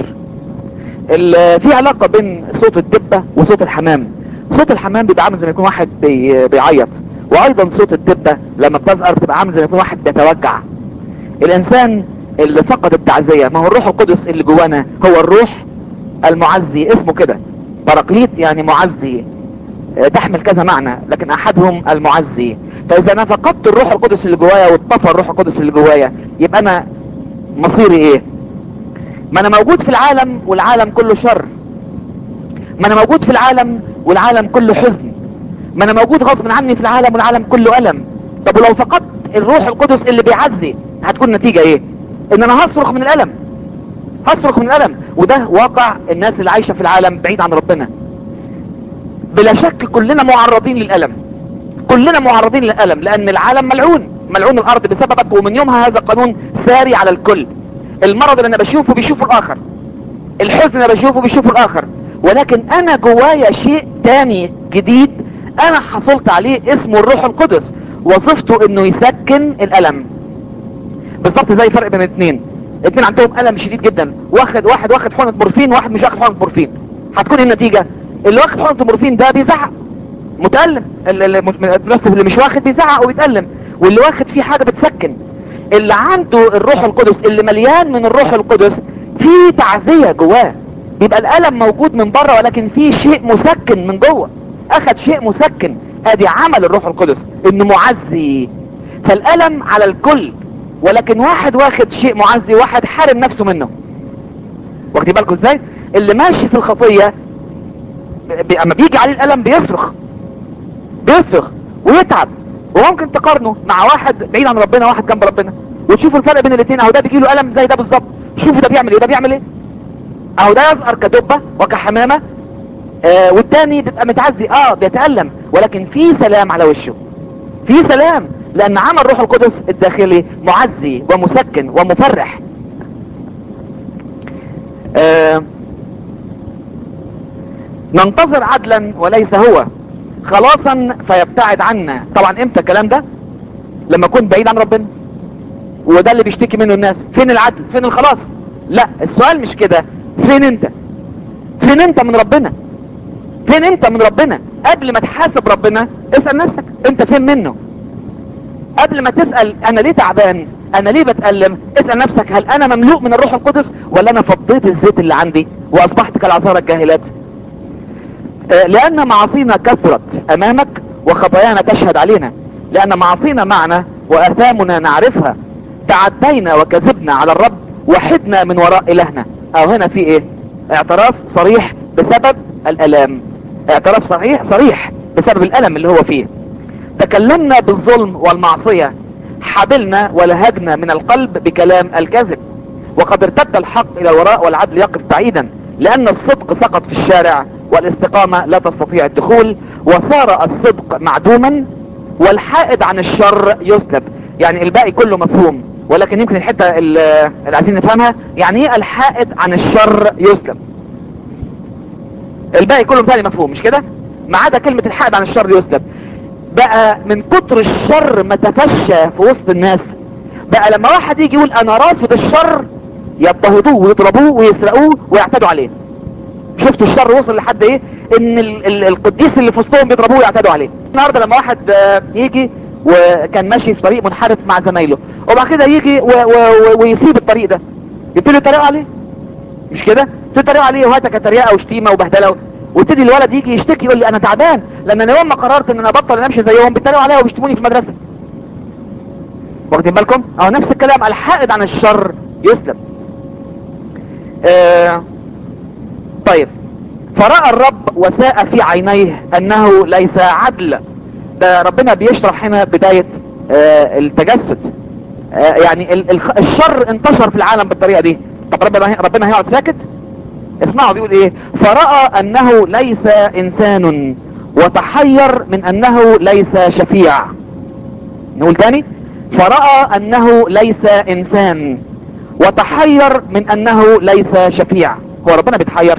ال- في علاقة بين صوت الدبة وصوت الحمام صوت الحمام بيبقى عامل زي ما يكون واحد بي- بيعيط وايضا صوت الدبة لما بتزأر بتبقى عامل زي ما يكون واحد بيتوجع الانسان اللي فقد التعزية ما هو الروح القدس اللي جوانا هو الروح المعزي اسمه كده باراكليت يعني معزي آه، تحمل كذا معنى لكن احدهم المعزي فاذا انا فقدت الروح القدس اللي جوايا واتطفى الروح القدس اللي جوايا يبقى انا مصيري ايه ما انا موجود في العالم والعالم كله شر ما انا موجود في العالم والعالم كله حزن ما انا موجود غصب عني في العالم والعالم كله الم طب ولو فقدت الروح القدس اللي بيعزي هتكون النتيجة ايه ان انا هصرخ من الالم هصرخ من الالم وده واقع الناس اللي عايشة في العالم بعيد عن ربنا بلا شك كلنا معرضين للالم كلنا معرضين للالم لان العالم ملعون ملعون الارض بسببك ومن يومها هذا القانون ساري على الكل المرض اللي انا بشوفه بيشوفه الاخر الحزن اللي انا بشوفه بيشوفه الاخر ولكن انا جوايا شيء تاني جديد انا حصلت عليه اسمه الروح القدس وظيفته انه يسكن الالم بالظبط زي فرق بين اتنين اتنين عندهم الم شديد جدا واخد واحد واخد حقنه مورفين واحد مش واخد حقنه مورفين هتكون ايه النتيجه اللي واخد حقنه المورفين ده بيزعق متألم ال- ال- المتنسف اللي مش واخد بيزعق وبيتألم واللي واخد فيه حاجة بتسكن اللي عنده الروح القدس اللي مليان من الروح القدس في تعزية جواه بيبقى الألم موجود من بره ولكن في شيء مسكن من جوه أخد شيء مسكن ادي عمل الروح القدس انه معزي فالألم على الكل ولكن واحد واخد شيء معزي واحد حارم نفسه منه واخدين بالكم ازاي اللي ماشي في الخطية ب- اما بيجي عليه الالم بيصرخ بيصرخ ويتعب وممكن تقارنه مع واحد بعيد عن ربنا واحد جنب ربنا وتشوفوا الفرق بين الاثنين اهو ده بيجي له الم زي ده بالظبط شوفوا ده بيعمل ايه ده بيعمل ايه اهو ده يظهر كدبه وكحمامه آه والتاني بيبقى متعزي اه بيتالم ولكن في سلام على وشه في سلام لان عمل روح القدس الداخلي معزي ومسكن ومفرح آه ننتظر عدلا وليس هو خلاصا فيبتعد عنا طبعا امتى الكلام ده لما اكون بعيد عن ربنا وده اللي بيشتكي منه الناس فين العدل فين الخلاص لا السؤال مش كده فين انت فين انت من ربنا فين انت من ربنا قبل ما تحاسب ربنا اسأل نفسك انت فين منه قبل ما تسأل انا ليه تعبان انا ليه بتألم اسأل نفسك هل انا مملوء من الروح القدس ولا انا فضيت الزيت اللي عندي واصبحت كالعذارى الجاهلات آه، لان معاصينا كثرت امامك وخطايانا تشهد علينا لان معاصينا معنا واثامنا نعرفها تعدينا وكذبنا على الرب وحدنا من وراء الهنا او هنا في ايه اعتراف صريح بسبب الالام اعتراف صحيح صريح بسبب الالم اللي هو فيه تكلمنا بالظلم والمعصية حبلنا ولهجنا من القلب بكلام الكذب وقد ارتد الحق الى الوراء والعدل يقف بعيدا لان الصدق سقط في الشارع والاستقامة لا تستطيع الدخول وصار الصدق معدوما والحائد عن الشر يسلب يعني الباقي كله مفهوم ولكن يمكن الحتة اللي اللي عايزين نفهمها يعني ايه الحائد عن الشر يسلب الباقي كله مثالي مفهوم مش كده ما عدا كلمة الحائد عن الشر يسلب بقى من كتر الشر ما تفشى في وسط الناس بقى لما واحد يجي يقول انا رافض الشر يضطهدوه ويضربوه ويسرقوه ويعتدوا عليه شفتوا الشر وصل لحد ايه ان ال ال القديس اللي في وسطهم بيضربوه ويعتدوا عليه النهارده لما واحد آه، يجي وكان ماشي في طريق منحرف مع زمايله وبعد كده يجي و و و ويسيب الطريق ده يبتدوا يتريقوا عليه مش كده يبتدوا يتريقوا عليه وهاتك تريقه وشتيمه وبهدله ويبتدي الولد يجي يشتكي يقول لي انا تعبان لان انا يوم ما قررت ان انا ابطل امشي زيهم بيتريقوا عليا وبيشتموني في المدرسه واخدين بالكم اه نفس الكلام الحائد عن الشر يسلب آه طيب فرأى الرب وساء في عينيه انه ليس عدل ده ربنا بيشرح هنا بداية آه التجسد آه يعني ال- الخ- الشر انتشر في العالم بالطريقة دي طب ربنا ربنا هيقعد ساكت اسمعوا بيقول ايه فرأى انه ليس انسان وتحير من انه ليس شفيع نقول تاني فرأى انه ليس انسان وتحير من انه ليس شفيع هو ربنا بيتحير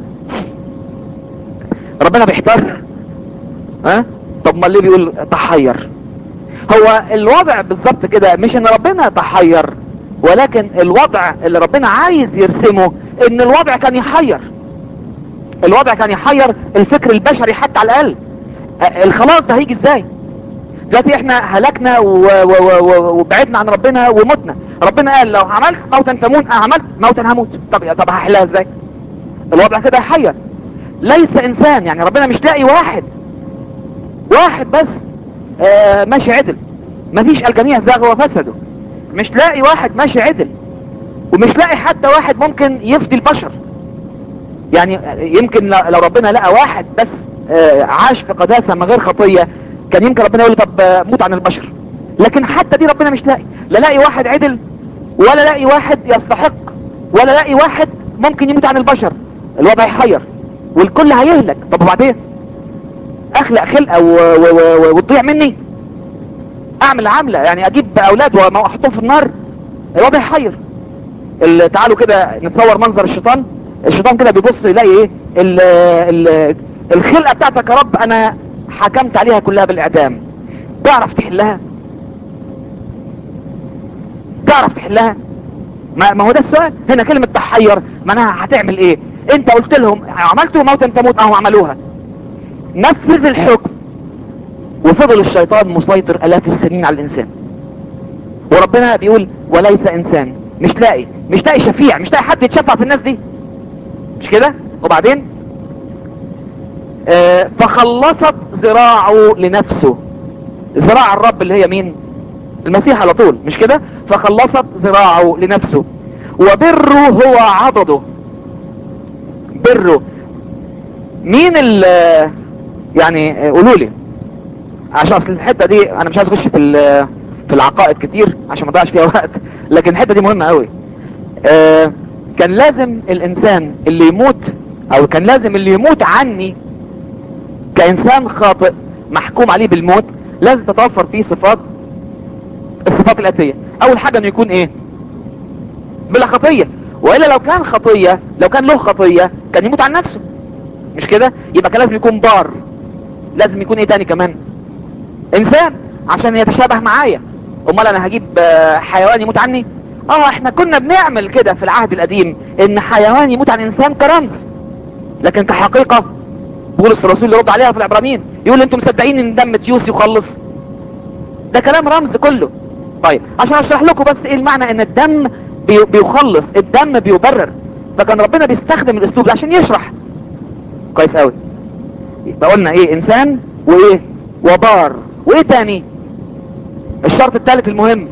ربنا بيحتار ها طب ما ليه بيقول تحير هو الوضع بالظبط كده مش ان ربنا تحير ولكن الوضع اللي ربنا عايز يرسمه ان الوضع كان يحير الوضع كان يحير الفكر البشري حتى على الاقل آه، الخلاص ده هيجي ازاي دلوقتي احنا هلكنا و- و- و- و- وبعدنا عن ربنا ومتنا ربنا قال لو عملت موتا تموت اه عملت موتا هموت طب طب هحلها ازاي الوضع كده يحير ليس انسان يعني ربنا مش لاقي واحد واحد بس آه ماشي عدل مفيش الجميع زاغوا وفسدوا مش لاقي واحد ماشي عدل ومش لاقي حتى واحد ممكن يفدي البشر يعني يمكن ل- لو ربنا لقى واحد بس آه عاش في قداسة من غير خطية كان يمكن ربنا يقول له طب آه، موت عن البشر لكن حتى دي ربنا مش لاقي لا لاقي واحد عدل ولا لاقي واحد يستحق ولا لاقي واحد ممكن يموت عن البشر الوضع يحير والكل هيهلك طب وبعدين اخلق خلقه و- و- و- وتضيع مني اعمل عملة يعني اجيب اولاد واحطهم في النار الوضع يحير ال- تعالوا كده نتصور منظر الشيطان الشيطان كده بيبص يلاقي ايه ال ال الخلقة بتاعتك يا رب انا حكمت عليها كلها بالاعدام تعرف تحلها تعرف تحلها ما, ما هو ده السؤال هنا كلمة تحير معناها هتعمل ايه انت قلت لهم عملتوا موتا تموت اهو عملوها نفذ الحكم وفضل الشيطان مسيطر الاف السنين على الانسان وربنا بيقول وليس انسان مش لاقي مش لاقي شفيع مش لاقي حد يتشفع في الناس دي مش كده وبعدين آه فخلصت ذراعه لنفسه ذراع الرب اللي هي مين المسيح على طول مش كده فخلصت ذراعه لنفسه وبره هو عضده بره مين ال يعني قولوا لي عشان اصل الحته دي انا مش عايز اخش في ال- في العقائد كتير عشان ما اضيعش فيها وقت لكن الحته دي مهمه قوي آه كان لازم الانسان اللي يموت او كان لازم اللي يموت عني كانسان خاطئ محكوم عليه بالموت لازم تتوفر فيه صفات الصفات الاتيه اول حاجه انه يكون ايه بلا خطيه والا لو كان خطيه لو كان له خطيه كان يموت عن نفسه مش كده يبقى كان لازم يكون بار لازم يكون ايه تاني كمان انسان عشان يتشابه معايا امال انا هجيب آه، حيوان يموت عني اه احنا كنا بنعمل كده في العهد القديم ان حيوان يموت عن انسان كرمز لكن كحقيقة بولس الرسول يرد عليها في العبرانيين يقول انتم مصدقين ان دم تيوس يخلص ده كلام رمز كله طيب عشان اشرح لكم بس ايه المعنى ان الدم بي- بيخلص الدم بيبرر فكان ربنا بيستخدم الاسلوب ده عشان يشرح كويس قوي يبقى قلنا ايه انسان وايه وبار وايه تاني الشرط الثالث المهم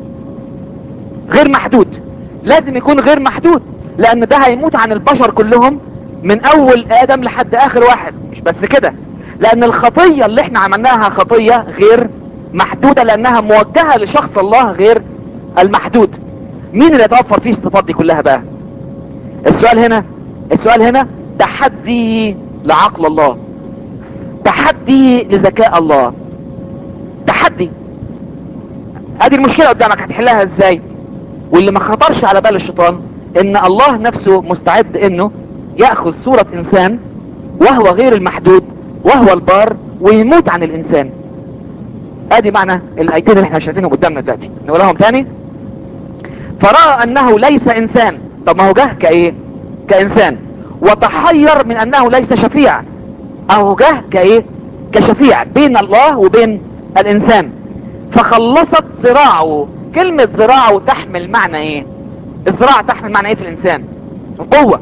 غير محدود لازم يكون غير محدود لان ده هيموت عن البشر كلهم من اول ادم لحد اخر واحد مش بس كده لان الخطية اللي احنا عملناها خطية غير محدودة لانها موجهة لشخص الله غير المحدود مين اللي يتوفر فيه الصفات دي كلها بقى السؤال هنا السؤال هنا تحدي لعقل الله تحدي لذكاء الله تحدي ادي المشكلة قدامك هتحلها ازاي واللي ما خطرش على بال الشيطان ان الله نفسه مستعد انه يأخذ صورة انسان وهو غير المحدود وهو البار ويموت عن الانسان ادي معنى الايتين اللي احنا شايفينهم قدامنا دلوقتي نقولهم تاني فرأى انه ليس انسان طب ما هو جه كايه كانسان وتحير من انه ليس شفيع اهو جه كايه كشفيع بين الله وبين الانسان فخلصت ذراعه كلمة ذراعه تحمل معنى ايه الذراع تحمل معنى ايه في الانسان قوة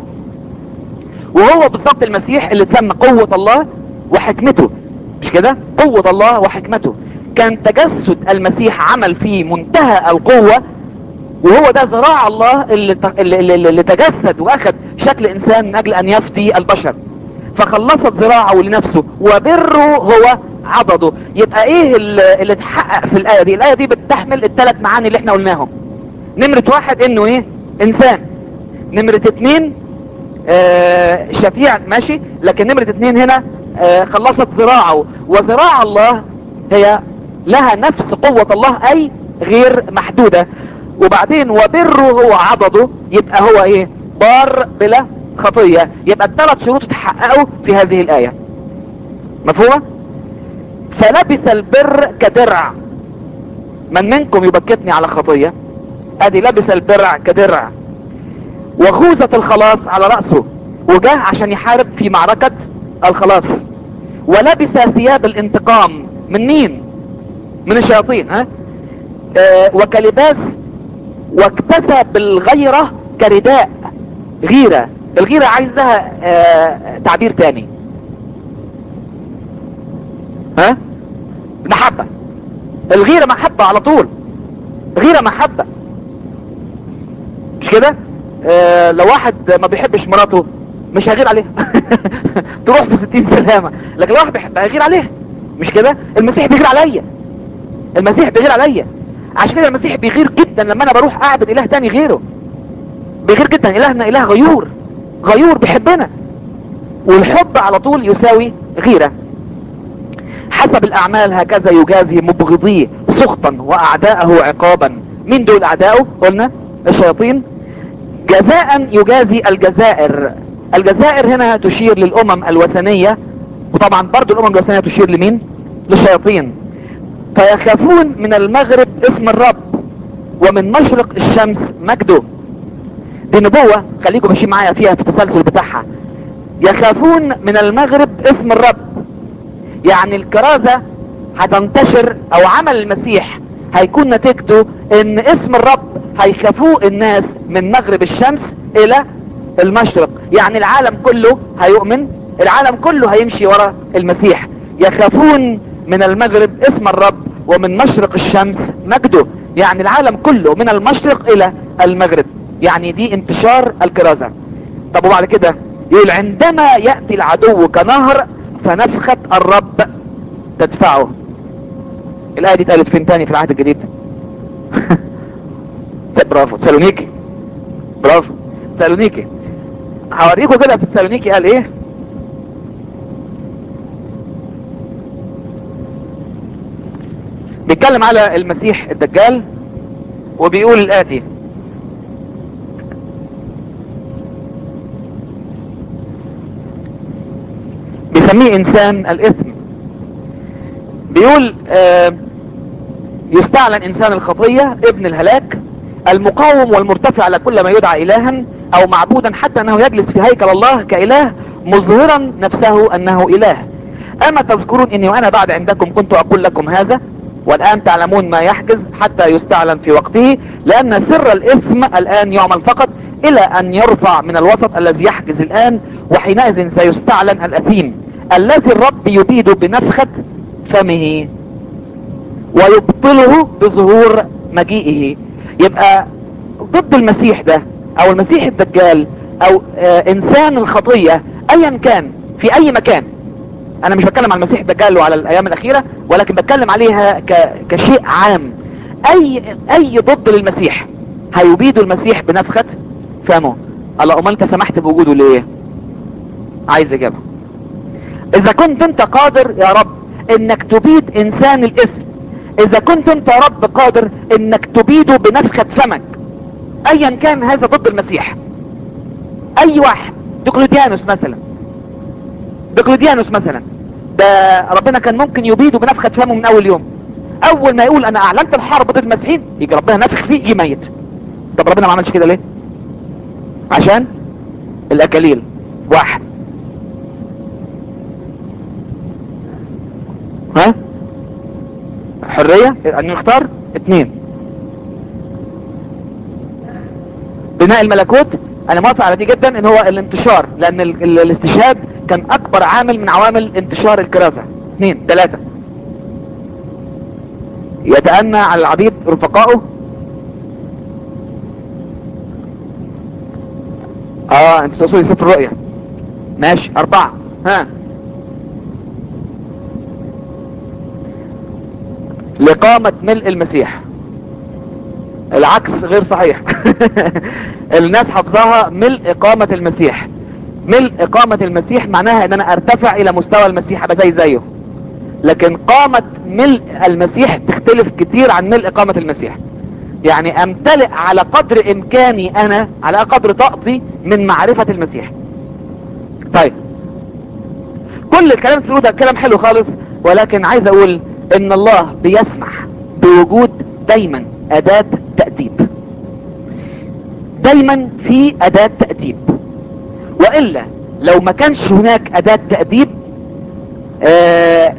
وهو بالظبط المسيح اللي تسمى قوة الله وحكمته مش كده قوة الله وحكمته كان تجسد المسيح عمل فيه منتهى القوة وهو ده ذراع الله اللي, ت- اللي, اللي, اللي تجسد واخد شكل انسان من اجل ان يفدي البشر فخلصت ذراعه لنفسه وبره هو عضده يبقى ايه اللي اللي اتحقق في الايه دي الايه دي بتحمل الثلاث معاني اللي احنا قلناهم نمرة واحد انه ايه انسان نمرة اتنين آه شفيع ماشي لكن نمرة اتنين هنا آه خلصت ذراعه وذراع الله هي لها نفس قوة الله اي غير محدودة وبعدين وبره هو عضده يبقى هو ايه بار بلا خطية يبقى الثلاث شروط اتحققوا في هذه الآية مفهومة فلبس البر كدرع من منكم يبكتني على خطية ادي لبس البرع كدرع وخوذة الخلاص على رأسه وجاه عشان يحارب في معركة الخلاص ولبس ثياب الانتقام من مين من الشياطين ها آه وكلباس واكتسى بالغيرة كرداء غيرة الغيرة عايز لها آه تعبير تاني ها محبة الغيرة محبة على طول غيرة محبة مش كده آه لو واحد ما بيحبش مراته مش هيغير عليها تروح في ستين سلامة لكن لو واحد بيحبها هيغير عليها مش كده المسيح بيغير عليا المسيح بيغير عليا عشان كده المسيح بيغير جدا لما انا بروح اعبد اله تاني غيره بيغير جدا الهنا اله غيور غيور بيحبنا والحب على طول يساوي غيرة حسب الاعمال هكذا يجازي مبغضيه سخطا واعداءه عقابا مين دول اعداؤه قلنا الشياطين جزاء يجازي الجزائر الجزائر هنا تشير للامم الوثنية وطبعا برضو الامم الوثنية تشير لمين للشياطين فيخافون من المغرب اسم الرب ومن مشرق الشمس مجده دي نبوة خليكم ماشيين معايا فيها في التسلسل بتاعها يخافون من المغرب اسم الرب يعني الكرازة هتنتشر او عمل المسيح هيكون نتيجته ان اسم الرب هيخافوه الناس من مغرب الشمس الى المشرق يعني العالم كله هيؤمن العالم كله هيمشي ورا المسيح يخافون من المغرب اسم الرب ومن مشرق الشمس مجده يعني العالم كله من المشرق الى المغرب يعني دي انتشار الكرازة طب وبعد كده يقول عندما يأتي العدو كنهر فنفخة الرب تدفعه الايه دي اتقالت فين تاني في العهد الجديد برافو تسالونيكي برافو تسالونيكي هوريكم كده في تسالونيكي قال ايه بيتكلم على المسيح الدجال وبيقول الاتي بيسميه انسان الاثم بيقول آه يستعلن انسان الخطية ابن الهلاك المقاوم والمرتفع على كل ما يدعى الها او معبودا حتى انه يجلس في هيكل الله كاله مظهرا نفسه انه اله اما تذكرون اني وانا بعد عندكم كنت اقول لكم هذا والان تعلمون ما يحجز حتى يستعلن في وقته لان سر الاثم الان يعمل فقط الى ان يرفع من الوسط الذي يحجز الان وحينئذ سيستعلن الاثيم الذي الرب يبيد بنفخة فمه ويبطله بظهور مجيئه يبقى ضد المسيح ده او المسيح الدجال او آه انسان الخطية ايا كان في اي مكان انا مش بتكلم عن المسيح الدجال وعلى الايام الاخيرة ولكن بتكلم عليها ك... كشيء عام اي اي ضد للمسيح هيبيد المسيح بنفخة فمه الله امال انت سمحت بوجوده ليه عايز اجابه اذا كنت انت قادر يا رب انك تبيد انسان الاسم اذا كنت انت يا رب قادر انك تبيده بنفخة فمك ايا كان هذا ضد المسيح اي واحد دقلديانوس مثلا دقلديانوس مثلا ده ربنا كان ممكن يبيده بنفخة فمه من اول يوم اول ما يقول انا اعلنت الحرب ضد المسيحيين يجي ربنا نفخ فيه يميت طب ربنا ما عملش كده ليه عشان الاكاليل واحد ها حرية ان نختار اتنين بناء الملكوت انا موافق على دي جدا ان هو الانتشار لان ال ال الاستشهاد كان اكبر عامل من عوامل انتشار الكرازة اثنين ثلاثة يتأنى على العبيد رفقائه اه انت تقصدي سفر الرؤية ماشي اربعة ها لقامة ملء المسيح العكس غير صحيح الناس حافظاها ملء اقامة المسيح ملء اقامة المسيح معناها ان انا ارتفع الى مستوى المسيح ابقى زي زيه لكن قامة ملء المسيح تختلف كتير عن ملء اقامة المسيح يعني امتلئ على قدر امكاني انا على قدر طاقتي من معرفة المسيح طيب كل الكلام اللي ده كلام حلو خالص ولكن عايز اقول ان الله بيسمح بوجود دايما اداة تأديب دايما في اداة تأديب وإلا لو ما كانش هناك اداة تأديب آه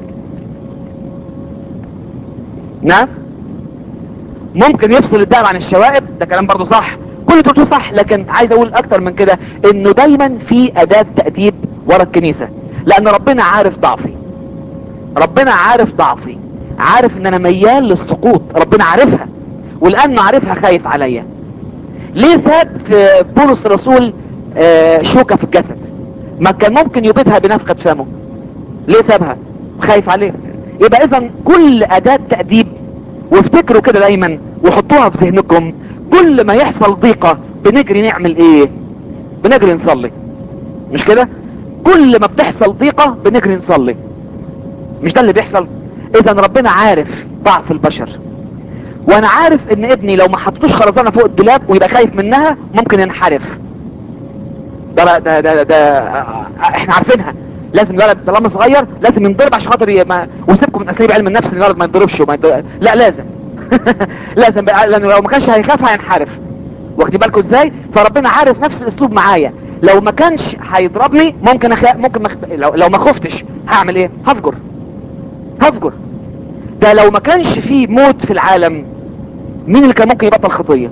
نعم ممكن يفصل الدم عن الشوائب ده كلام برضو صح كل تقولته صح لكن عايز اقول اكتر من كده انه دايما في اداة تأديب ورا الكنيسة لان ربنا عارف ضعفي ربنا عارف ضعفي عارف ان انا ميال للسقوط ربنا عارفها ولانه عارفها خايف عليا ليه ساب في بولس الرسول آه شوكة في الجسد ما كان ممكن يبيدها بنفخة فمه ليه سابها خايف عليه يبقى اذا كل اداة تأديب وافتكروا كده دايما وحطوها في ذهنكم كل ما يحصل ضيقة بنجري نعمل ايه بنجري نصلي مش كده كل ما بتحصل ضيقة بنجري نصلي مش ده اللي بيحصل اذا ربنا عارف ضعف البشر وانا عارف ان ابني لو ما حطوش خرزانة فوق الدولاب ويبقى خايف منها ممكن ينحرف ده ده ده, ده احنا عارفينها لازم الولد طالما صغير لازم ينضرب عشان خاطر ما وسيبكم من اساليب علم النفس ان الولد ما ينضربش وما ينضرب. لا لازم لازم بقى لانه لو ما كانش هيخاف هينحرف واخدين بالكم ازاي فربنا عارف نفس الاسلوب معايا لو ما كانش هيضربني ممكن أخ... ممكن مخ... لو... لو ما خفتش هعمل ايه هفجر هفجر ده لو ما كانش فيه موت في العالم مين اللي كان ممكن يبطل خطيه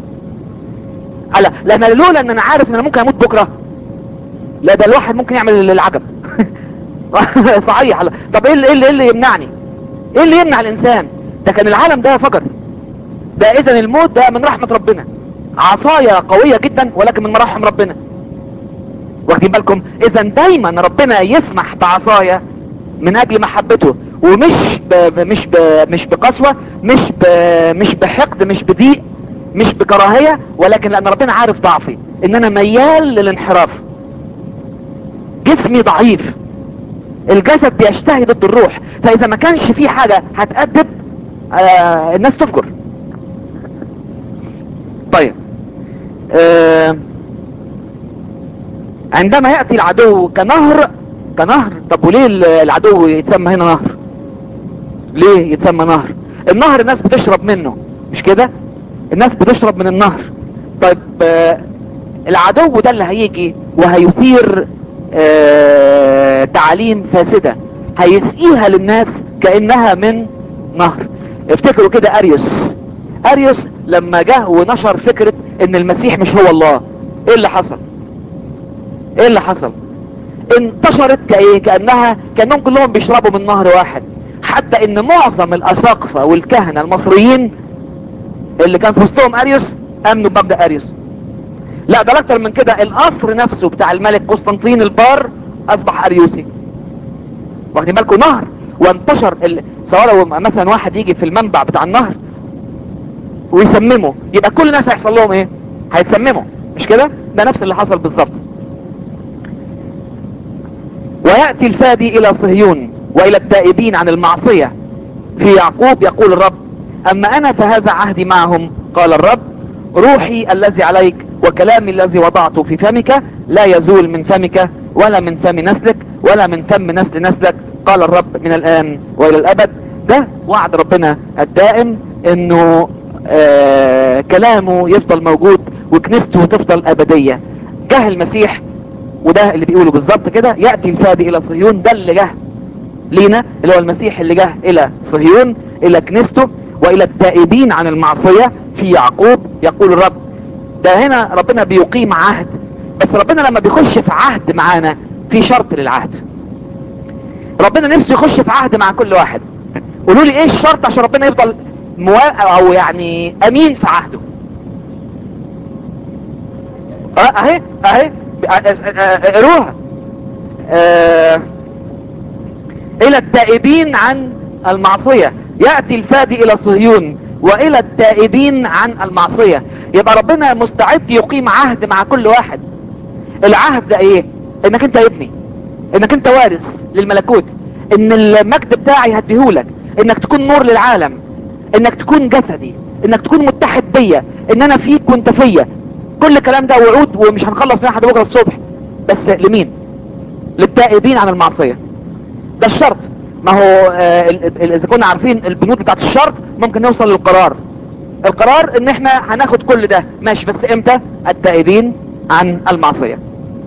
لا لان لولا ان انا عارف ان انا ممكن اموت بكره لا ده الواحد ممكن يعمل العجب صحيح طب ايه اللي, إيه اللي, إيه اللي يمنعني ايه اللي يمنع الانسان ده كان العالم ده فجر ده اذا الموت ده من رحمة ربنا عصاية قوية جدا ولكن من مراحم ربنا واخدين بالكم اذا دايما ربنا يسمح بعصاية من اجل محبته ومش ب... مش ب... مش بقسوة مش ب... مش بحقد مش بضيق مش بكراهية ولكن لان ربنا عارف ضعفي ان انا ميال للانحراف جسمي ضعيف الجسد بيشتهي ضد الروح فاذا ما كانش في حاجة هتأدب آه الناس تفجر طيب آه عندما يأتي العدو كنهر كنهر طب وليه العدو يتسمى هنا نهر ليه يتسمى نهر النهر الناس بتشرب منه مش كده الناس بتشرب من النهر طيب آه العدو ده اللي هيجي وهيثير آه تعاليم فاسدة هيسقيها للناس كأنها من نهر افتكروا كده اريوس اريوس لما جه ونشر فكرة ان المسيح مش هو الله ايه اللي حصل ايه اللي حصل انتشرت كايه كأنها كأنهم كلهم بيشربوا من نهر واحد حتى ان معظم الاساقفة والكهنة المصريين اللي كان في وسطهم اريوس امنوا بمبدأ اريوس لا ده اكتر من كده القصر نفسه بتاع الملك قسطنطين البار اصبح اريوسي واخدين بالكم نهر وانتشر ال... سواء لو مثلا واحد يجي في المنبع بتاع النهر ويسممه يبقى كل الناس هيحصل لهم ايه هيتسمموا مش كده ده نفس اللي حصل بالظبط ويأتي الفادي الى صهيون والى التائبين عن المعصية في يعقوب يقول الرب اما انا فهذا عهدي معهم قال الرب روحي الذي عليك وكلامي الذي وضعته في فمك لا يزول من فمك ولا من فم نسلك ولا من فم نسل نسلك قال الرب من الان والى الابد ده وعد ربنا الدائم انه آه كلامه يفضل موجود وكنيسته تفضل ابدية جه المسيح وده اللي بيقوله بالظبط كده يأتي الفادي الى صهيون ده اللي جه لينا اللي هو المسيح اللي جه الى صهيون الى كنيسته والى التائبين عن المعصية في يعقوب يقول الرب ده هنا ربنا بيقيم عهد بس ربنا لما بيخش في عهد معانا في شرط للعهد ربنا نفسه يخش في عهد مع كل واحد قولوا لي ايه الشرط عشان ربنا يفضل موا... او يعني امين في عهده اه اهي اهي اقروها اه الى التائبين عن المعصية يأتي الفادي الى صهيون والى التائبين عن المعصية يبقى ربنا مستعد يقيم عهد مع كل واحد العهد ده ايه انك انت ابني انك انت وارث للملكوت ان المجد بتاعي هديهولك انك تكون نور للعالم انك تكون جسدي انك تكون متحد بيا ان انا فيك وانت فيا كل الكلام ده وعود ومش هنخلص لحد بكره الصبح بس لمين للتائبين عن المعصيه ده الشرط ما هو آه اذا كنا عارفين البنود بتاعت الشرط ممكن نوصل للقرار القرار ان احنا هناخد كل ده ماشي بس امتى التائبين عن المعصيه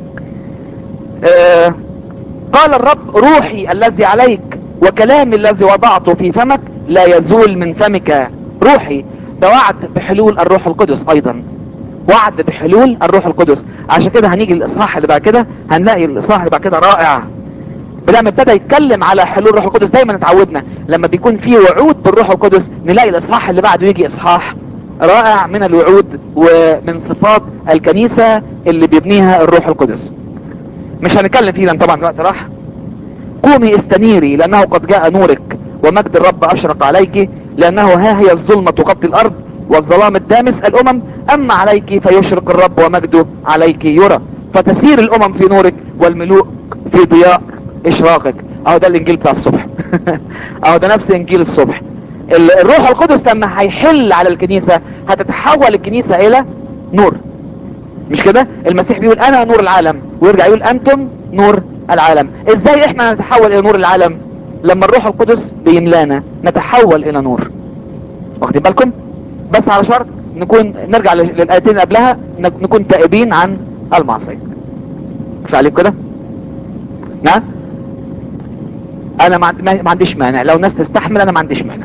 آه قال الرب روحي الذي عليك وكلامي الذي وضعته في فمك لا يزول من فمك روحي ده وعد بحلول الروح القدس ايضا وعد بحلول الروح القدس عشان كده هنيجي الاصحاح اللي بعد كده هنلاقي الاصحاح اللي بعد كده رائع لما ابتدى يتكلم على حلول الروح القدس دايما اتعودنا لما بيكون في وعود بالروح القدس نلاقي الاصحاح اللي بعده يجي اصحاح رائع من الوعود ومن صفات الكنيسة اللي بيبنيها الروح القدس مش هنتكلم فيه لان طبعا الوقت راح قومي استنيري لانه قد جاء نورك ومجد الرب اشرق عليك لانه ها هي الظلمة تغطي الارض والظلام الدامس الامم اما عليك فيشرق الرب ومجده عليك يرى فتسير الامم في نورك والملوك في ضياء اشراقك اهو ده الانجيل بتاع الصبح اهو ده نفس انجيل الصبح الروح القدس لما هيحل على الكنيسة هتتحول الكنيسة الى نور مش كده المسيح بيقول انا نور العالم ويرجع يقول انتم نور العالم ازاي احنا نتحول الى نور العالم لما الروح القدس بيملانا نتحول الى نور واخدين بالكم بس على شرط نكون نرجع للايتين اللي قبلها نكون تائبين عن المعصيه مش عليكم كده نعم انا ما ما عنديش مانع لو الناس تستحمل انا ما عنديش مانع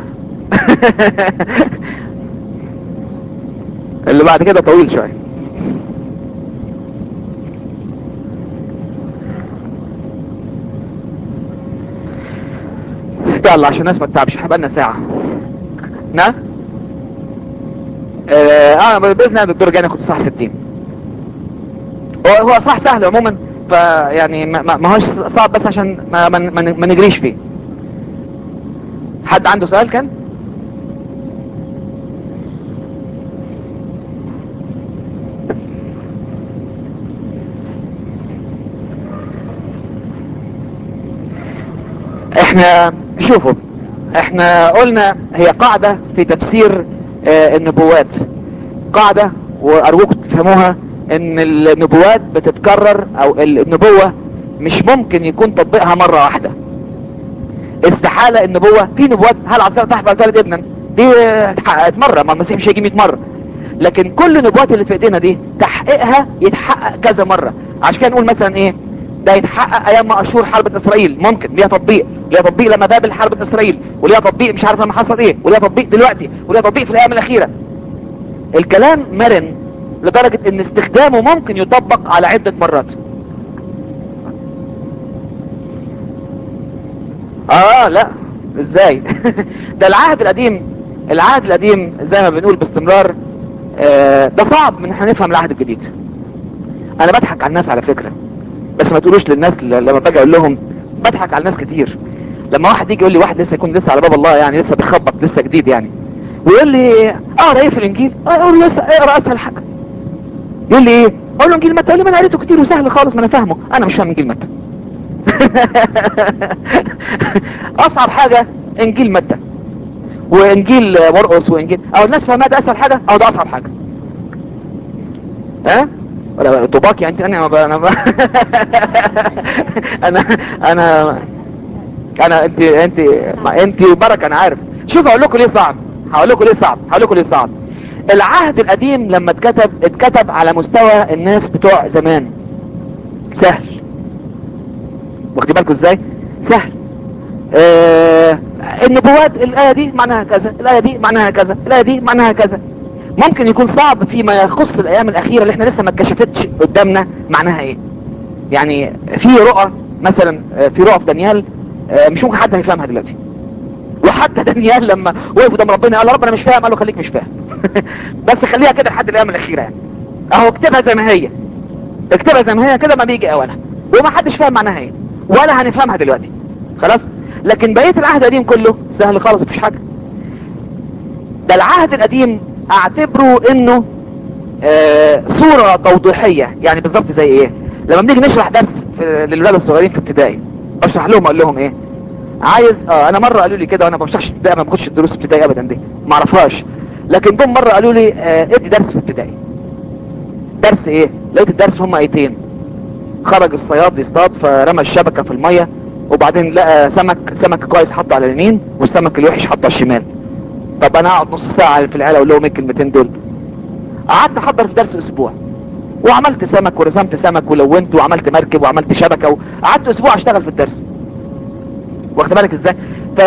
اللي بعد كده طويل شويه يلا عشان الناس ما تتعبش احنا بقالنا ساعه نعم اه باذن الله الدكتور جاي ناخد الساعه 60 هو هو صح سهل عموما فيعني ما, ما هوش صعب بس عشان ما, ما, ما نجريش فيه حد عنده سؤال كان احنا شوفوا احنا قلنا هي قاعدة في تفسير اه النبوات قاعدة وارجوكم تفهموها ان النبوات بتتكرر او النبوة مش ممكن يكون تطبيقها مرة واحدة استحالة النبوة في نبوات هل عصير تحفل ثالث ابنا دي اتحققت مرة ما المسيح مش هيجي 100 مرة لكن كل النبوات اللي في ايدينا دي تحقيقها يتحقق كذا مرة عشان كده نقول مثلا ايه ده يتحقق ايام ما اشور حرب اسرائيل ممكن ليها تطبيق ليها تطبيق لما بابل حرب اسرائيل وليها تطبيق مش عارف لما حصل ايه وليها تطبيق دلوقتي وليها تطبيق في الايام الاخيرة الكلام مرن لدرجة ان استخدامه ممكن يطبق على عدة مرات اه لا ازاي ده العهد القديم العهد القديم زي ما بنقول باستمرار آه ده صعب من احنا نفهم العهد الجديد انا بضحك على الناس على فكرة بس ما تقولوش للناس لما باجي اقول لهم بضحك على الناس كتير لما واحد يجي يقول لي واحد لسه يكون لسه على باب الله يعني لسه بيخبط لسه جديد يعني ويقول لي اقرا ايه في الانجيل اقول له اقرا اسهل حاجه يقول لي ايه اقول له انجيل متى يقول لي ما انا قريته كتير وسهل خالص ما انا فاهمه انا مش فاهم انجيل متى اصعب حاجه انجيل متى وانجيل مرقس وانجيل او الناس فاهمها ده اسهل حاجه او ده اصعب حاجه ها ولا طوباك يعني انا ما انا انا انا انا انت انت انت بركه انا عارف شوف اقول لكم ليه صعب هقول لكم ليه صعب هقول لكم ليه صعب العهد القديم لما اتكتب اتكتب على مستوى الناس بتوع زمان سهل واخدين بالكم ازاي سهل آه النبوات الايه دي معناها كذا الايه دي معناها كذا الايه دي معناها كذا ممكن يكون صعب فيما يخص الايام الاخيره اللي احنا لسه ما اتكشفتش قدامنا معناها ايه يعني في رؤى مثلا في رؤى في دانيال مش ممكن حد هيفهمها دلوقتي وحتى دانيال لما وقف قدام ربنا قال رب انا مش فاهم قال له خليك مش فاهم بس خليها كده لحد الايام الاخيره يعني اهو اكتبها زي ما هي اكتبها زي ما هي كده ما بيجي اولها وما حدش فاهم معناها ايه ولا هنفهمها دلوقتي خلاص لكن بقيه العهد القديم كله سهل خالص مفيش حاجه ده العهد القديم اعتبره انه آه صورة توضيحية يعني بالظبط زي ايه لما بنيجي نشرح درس للولاد الصغيرين في ابتدائي اشرح لهم اقول لهم ايه عايز اه انا مرة قالوا لي كده وانا ما بشرحش ابتدائي ما باخدش الدروس ابتدائي ابدا دي ما اعرفهاش لكن جم مرة قالوا لي آه ادي درس في ابتدائي درس ايه لقيت الدرس هم ايتين خرج الصياد يصطاد فرمى الشبكة في المية وبعدين لقى سمك سمك كويس حطه على اليمين والسمك الوحش حطه على الشمال طب انا اقعد نص ساعة في العيله اقول لهم ايه الكلمتين دول قعدت احضر في درس اسبوع وعملت سمك ورسمت سمك ولونت وعملت مركب وعملت شبكة وقعدت اسبوع اشتغل في الدرس واخد بالك ازاي ف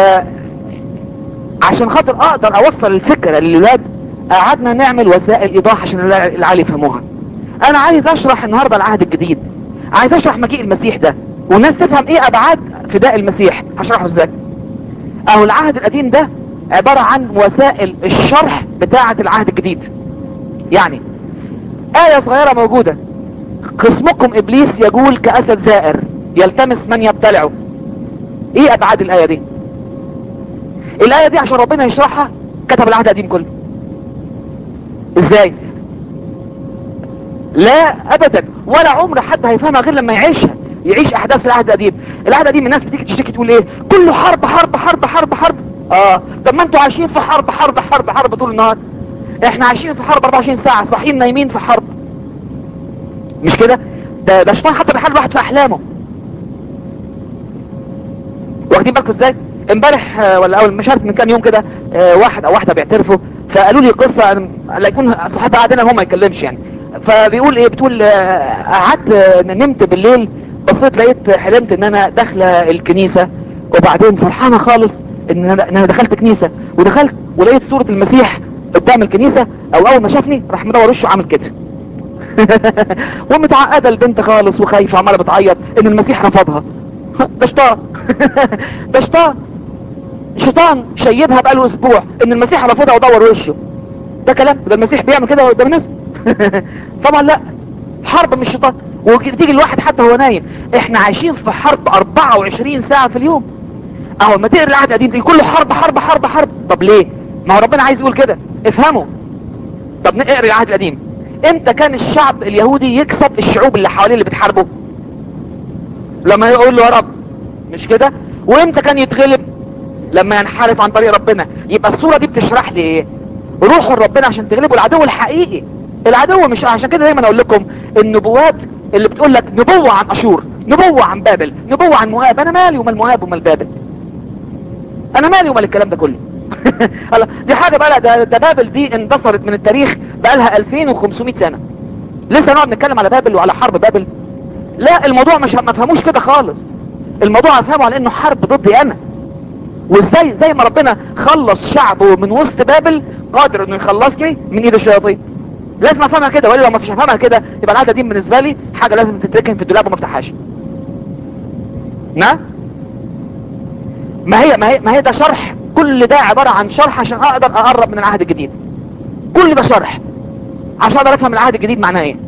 عشان خاطر اقدر اوصل الفكرة للولاد قعدنا نعمل وسائل ايضاح عشان العيال يفهموها انا عايز اشرح النهاردة العهد الجديد عايز اشرح مجيء المسيح ده والناس تفهم ايه ابعاد فداء المسيح هشرحه ازاي اهو العهد القديم ده عبارة عن وسائل الشرح بتاعة العهد الجديد يعني آية صغيرة موجودة خصمكم إبليس يقول كأسد زائر يلتمس من يبتلعه إيه أبعاد الآية دي الآية دي عشان ربنا يشرحها كتب العهد القديم كله إزاي لا أبدا ولا عمر حد هيفهمها غير لما يعيشها يعيش أحداث العهد القديم العهد القديم الناس بتيجي تشتكي تقول إيه كله حرب حرب حرب حرب حرب اه طب ما انتوا عايشين في حرب حرب حرب حرب طول النهار احنا عايشين في حرب 24 ساعة صاحيين نايمين في حرب مش كده ده ده شيطان حتى بيحل الواحد في احلامه واخدين بالكم ازاي امبارح آه ولا اول مش عارف من كام يوم كده آه واحد او واحده بيعترفوا فقالوا لي قصه لا يكون صاحبها قاعدين هو ما يتكلمش يعني فبيقول ايه بتقول آه قعدت نمت بالليل بصيت لقيت حلمت ان انا داخله الكنيسه وبعدين فرحانه خالص ان انا, إن أنا دخلت كنيسة ودخلت ولقيت صورة المسيح قدام الكنيسة او اول ما شافني راح مدور وشه عامل كده ومتعقدة البنت خالص وخايفة عمالة بتعيط ان المسيح رفضها ده شيطان ده شيطان شيطان شيبها بقاله اسبوع ان المسيح رفضها ودور وشه ده كلام ده المسيح بيعمل كده قدام الناس طبعا لا حرب من الشيطان وتيجي الواحد حتى هو نايم احنا عايشين في حرب 24 ساعة في اليوم اهو ما تقرا العهد القديم دي كله حرب حرب حرب حرب طب ليه ما هو ربنا عايز يقول كده افهموا طب نقرا العهد القديم امتى كان الشعب اليهودي يكسب الشعوب اللي حواليه اللي بتحاربه لما يقول له يا رب مش كده وامتى كان يتغلب لما ينحرف عن طريق ربنا يبقى الصورة دي بتشرح لي ايه روحوا لربنا عشان تغلبوا العدو الحقيقي العدو مش عشان كده دايما اقول لكم النبوات اللي بتقول لك نبوة عن اشور نبوة عن بابل نبوة عن مواب انا مالي ومال مواب ومال بابل انا مالي ومال الكلام ده كله هلا دي حاجة بقى ده, ده بابل دي اندثرت من التاريخ بقى لها 2500 سنة لسه نقعد نتكلم على بابل وعلى حرب بابل لا الموضوع مش ما فهموش كده خالص الموضوع افهمه على انه حرب ضدي انا وازاي زي ما ربنا خلص شعبه من وسط بابل قادر انه يخلصني من ايد الشياطين لازم افهمها كده والا لو ما فيش افهمها كده يبقى العاده دي بالنسبه لي حاجه لازم تتركن في الدولاب وما افتحهاش نعم ما هي ما هي ما هي ده شرح كل ده عباره عن شرح عشان اقدر اقرب من العهد الجديد كل ده شرح عشان اقدر افهم العهد الجديد معناه ايه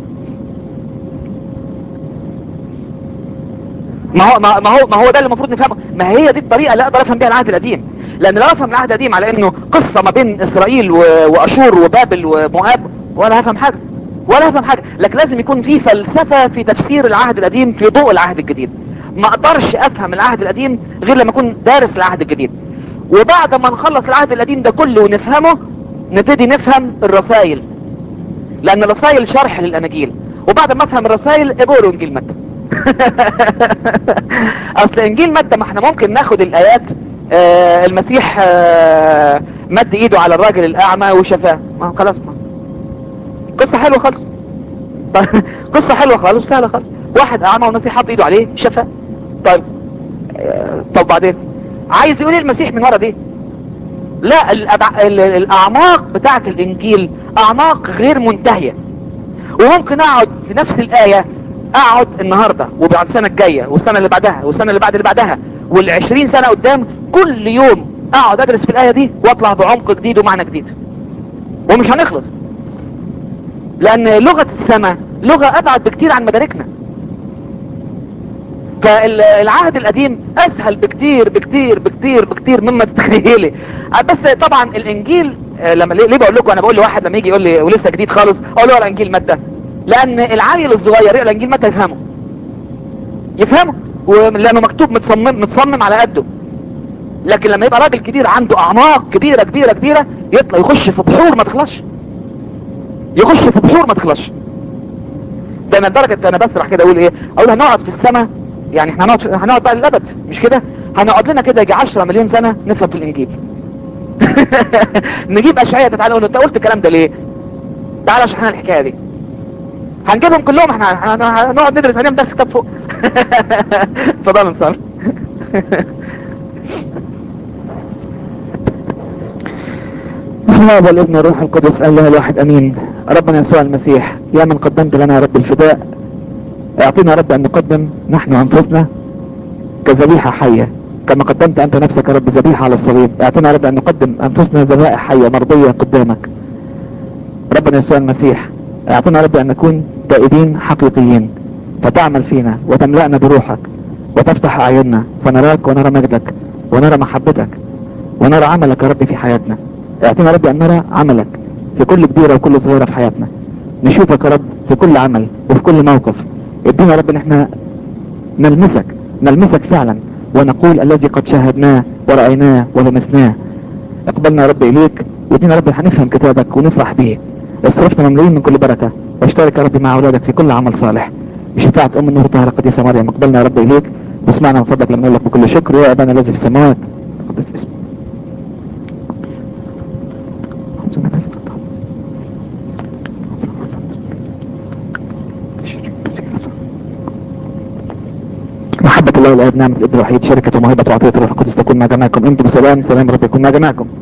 ما هو ما هو ما هو ده اللي المفروض نفهمه ما هي دي الطريقه اللي اقدر افهم بيها العهد القديم لان لو افهم العهد القديم على انه قصه ما بين اسرائيل و... واشور وبابل ومؤاب ولا هفهم حاجه ولا هفهم حاجه لكن لازم يكون في فلسفه في تفسير العهد القديم في ضوء العهد الجديد ما اقدرش افهم العهد القديم غير لما اكون دارس العهد الجديد وبعد ما نخلص العهد القديم ده كله ونفهمه نبتدي نفهم الرسائل لان الرسائل شرح للاناجيل وبعد ما افهم الرسائل اقروا انجيل متى اصل انجيل متى ما احنا ممكن ناخد الايات آه المسيح آه مد ايده على الراجل الاعمى وشفاه ما خلاص ما قصة حلوة خالص قصة حلوة خالص سهلة خالص واحد اعمى والمسيح حط ايده عليه شفاه طيب آه طب بعدين عايز يقول ايه المسيح من ورا دي لا الأبع... الاعماق بتاعت الانجيل اعماق غير منتهية وممكن اقعد في نفس الاية اقعد النهاردة وبعد السنة الجاية والسنة اللي بعدها والسنة اللي بعد اللي بعدها والعشرين سنة قدام كل يوم اقعد ادرس في الاية دي واطلع بعمق جديد ومعنى جديد ومش هنخلص لان لغة السماء لغة ابعد بكتير عن مداركنا فالعهد القديم اسهل بكتير بكتير بكتير بكتير مما تتخيلي بس طبعا الانجيل لما ليه بقول لكم انا بقول لواحد لما يجي يقول لي ولسه جديد خالص اقول له الانجيل متى لان العيل الصغير يقرا الانجيل متى يفهمه يفهمه لانه مكتوب متصمم متصمم على قده لكن لما يبقى راجل كبير عنده اعماق كبيره كبيره كبيره يطلع يخش في بحور ما تخلصش يخش في بحور ما تخلصش ده انا لدرجه انا بسرح كده اقول ايه اقول هنقعد في السماء يعني احنا هنقعد هنقعد بقى للابد مش كده هنقعد لنا كده يجي 10 مليون سنه نفهم في الانجيل نجيب اشعياء تعالى نقول له انت قلت الكلام ده ليه تعالى اشرح لنا الحكايه دي هنجيبهم كلهم احنا هنقعد ندرس عليهم درس كتاب فوق اتفضل نصلي بسم الله والابن والروح القدس الله الواحد امين ربنا يسوع المسيح يا من قدمت لنا يا رب الفداء اعطينا يا رب ان نقدم نحن انفسنا كذبيحة حية كما قدمت انت نفسك يا رب ذبيحة على الصليب اعطينا يا رب ان نقدم انفسنا ذبائح حية مرضية قدامك ربنا يسوع المسيح اعطينا يا رب ان نكون تائبين حقيقيين فتعمل فينا وتملأنا بروحك وتفتح اعيننا فنراك ونرى مجدك ونرى محبتك ونرى عملك يا رب في حياتنا اعطينا يا رب ان نرى عملك في كل كبيرة وكل صغيرة في حياتنا نشوفك يا رب في كل عمل وفي كل موقف ادينا يا رب ان احنا نلمسك نلمسك فعلا ونقول الذي قد شاهدناه ورأيناه ولمسناه اقبلنا يا رب اليك وادينا يا رب هنفهم كتابك ونفرح به اصرفنا مملوئين من كل بركة واشترك يا رب مع اولادك في كل عمل صالح بشفاعة ام النور الطاهرة قديسة مريم اقبلنا يا رب اليك واسمعنا من فضلك لما نقول لك بكل شكر يا ابانا الذي في السماوات قدس اسمك محبة الله والآب نعمة الابن الوحيد شركة وموهبة وعطية الروح القدس تكون مع جميعكم انتم بسلام سلام رب يكون مع جميعكم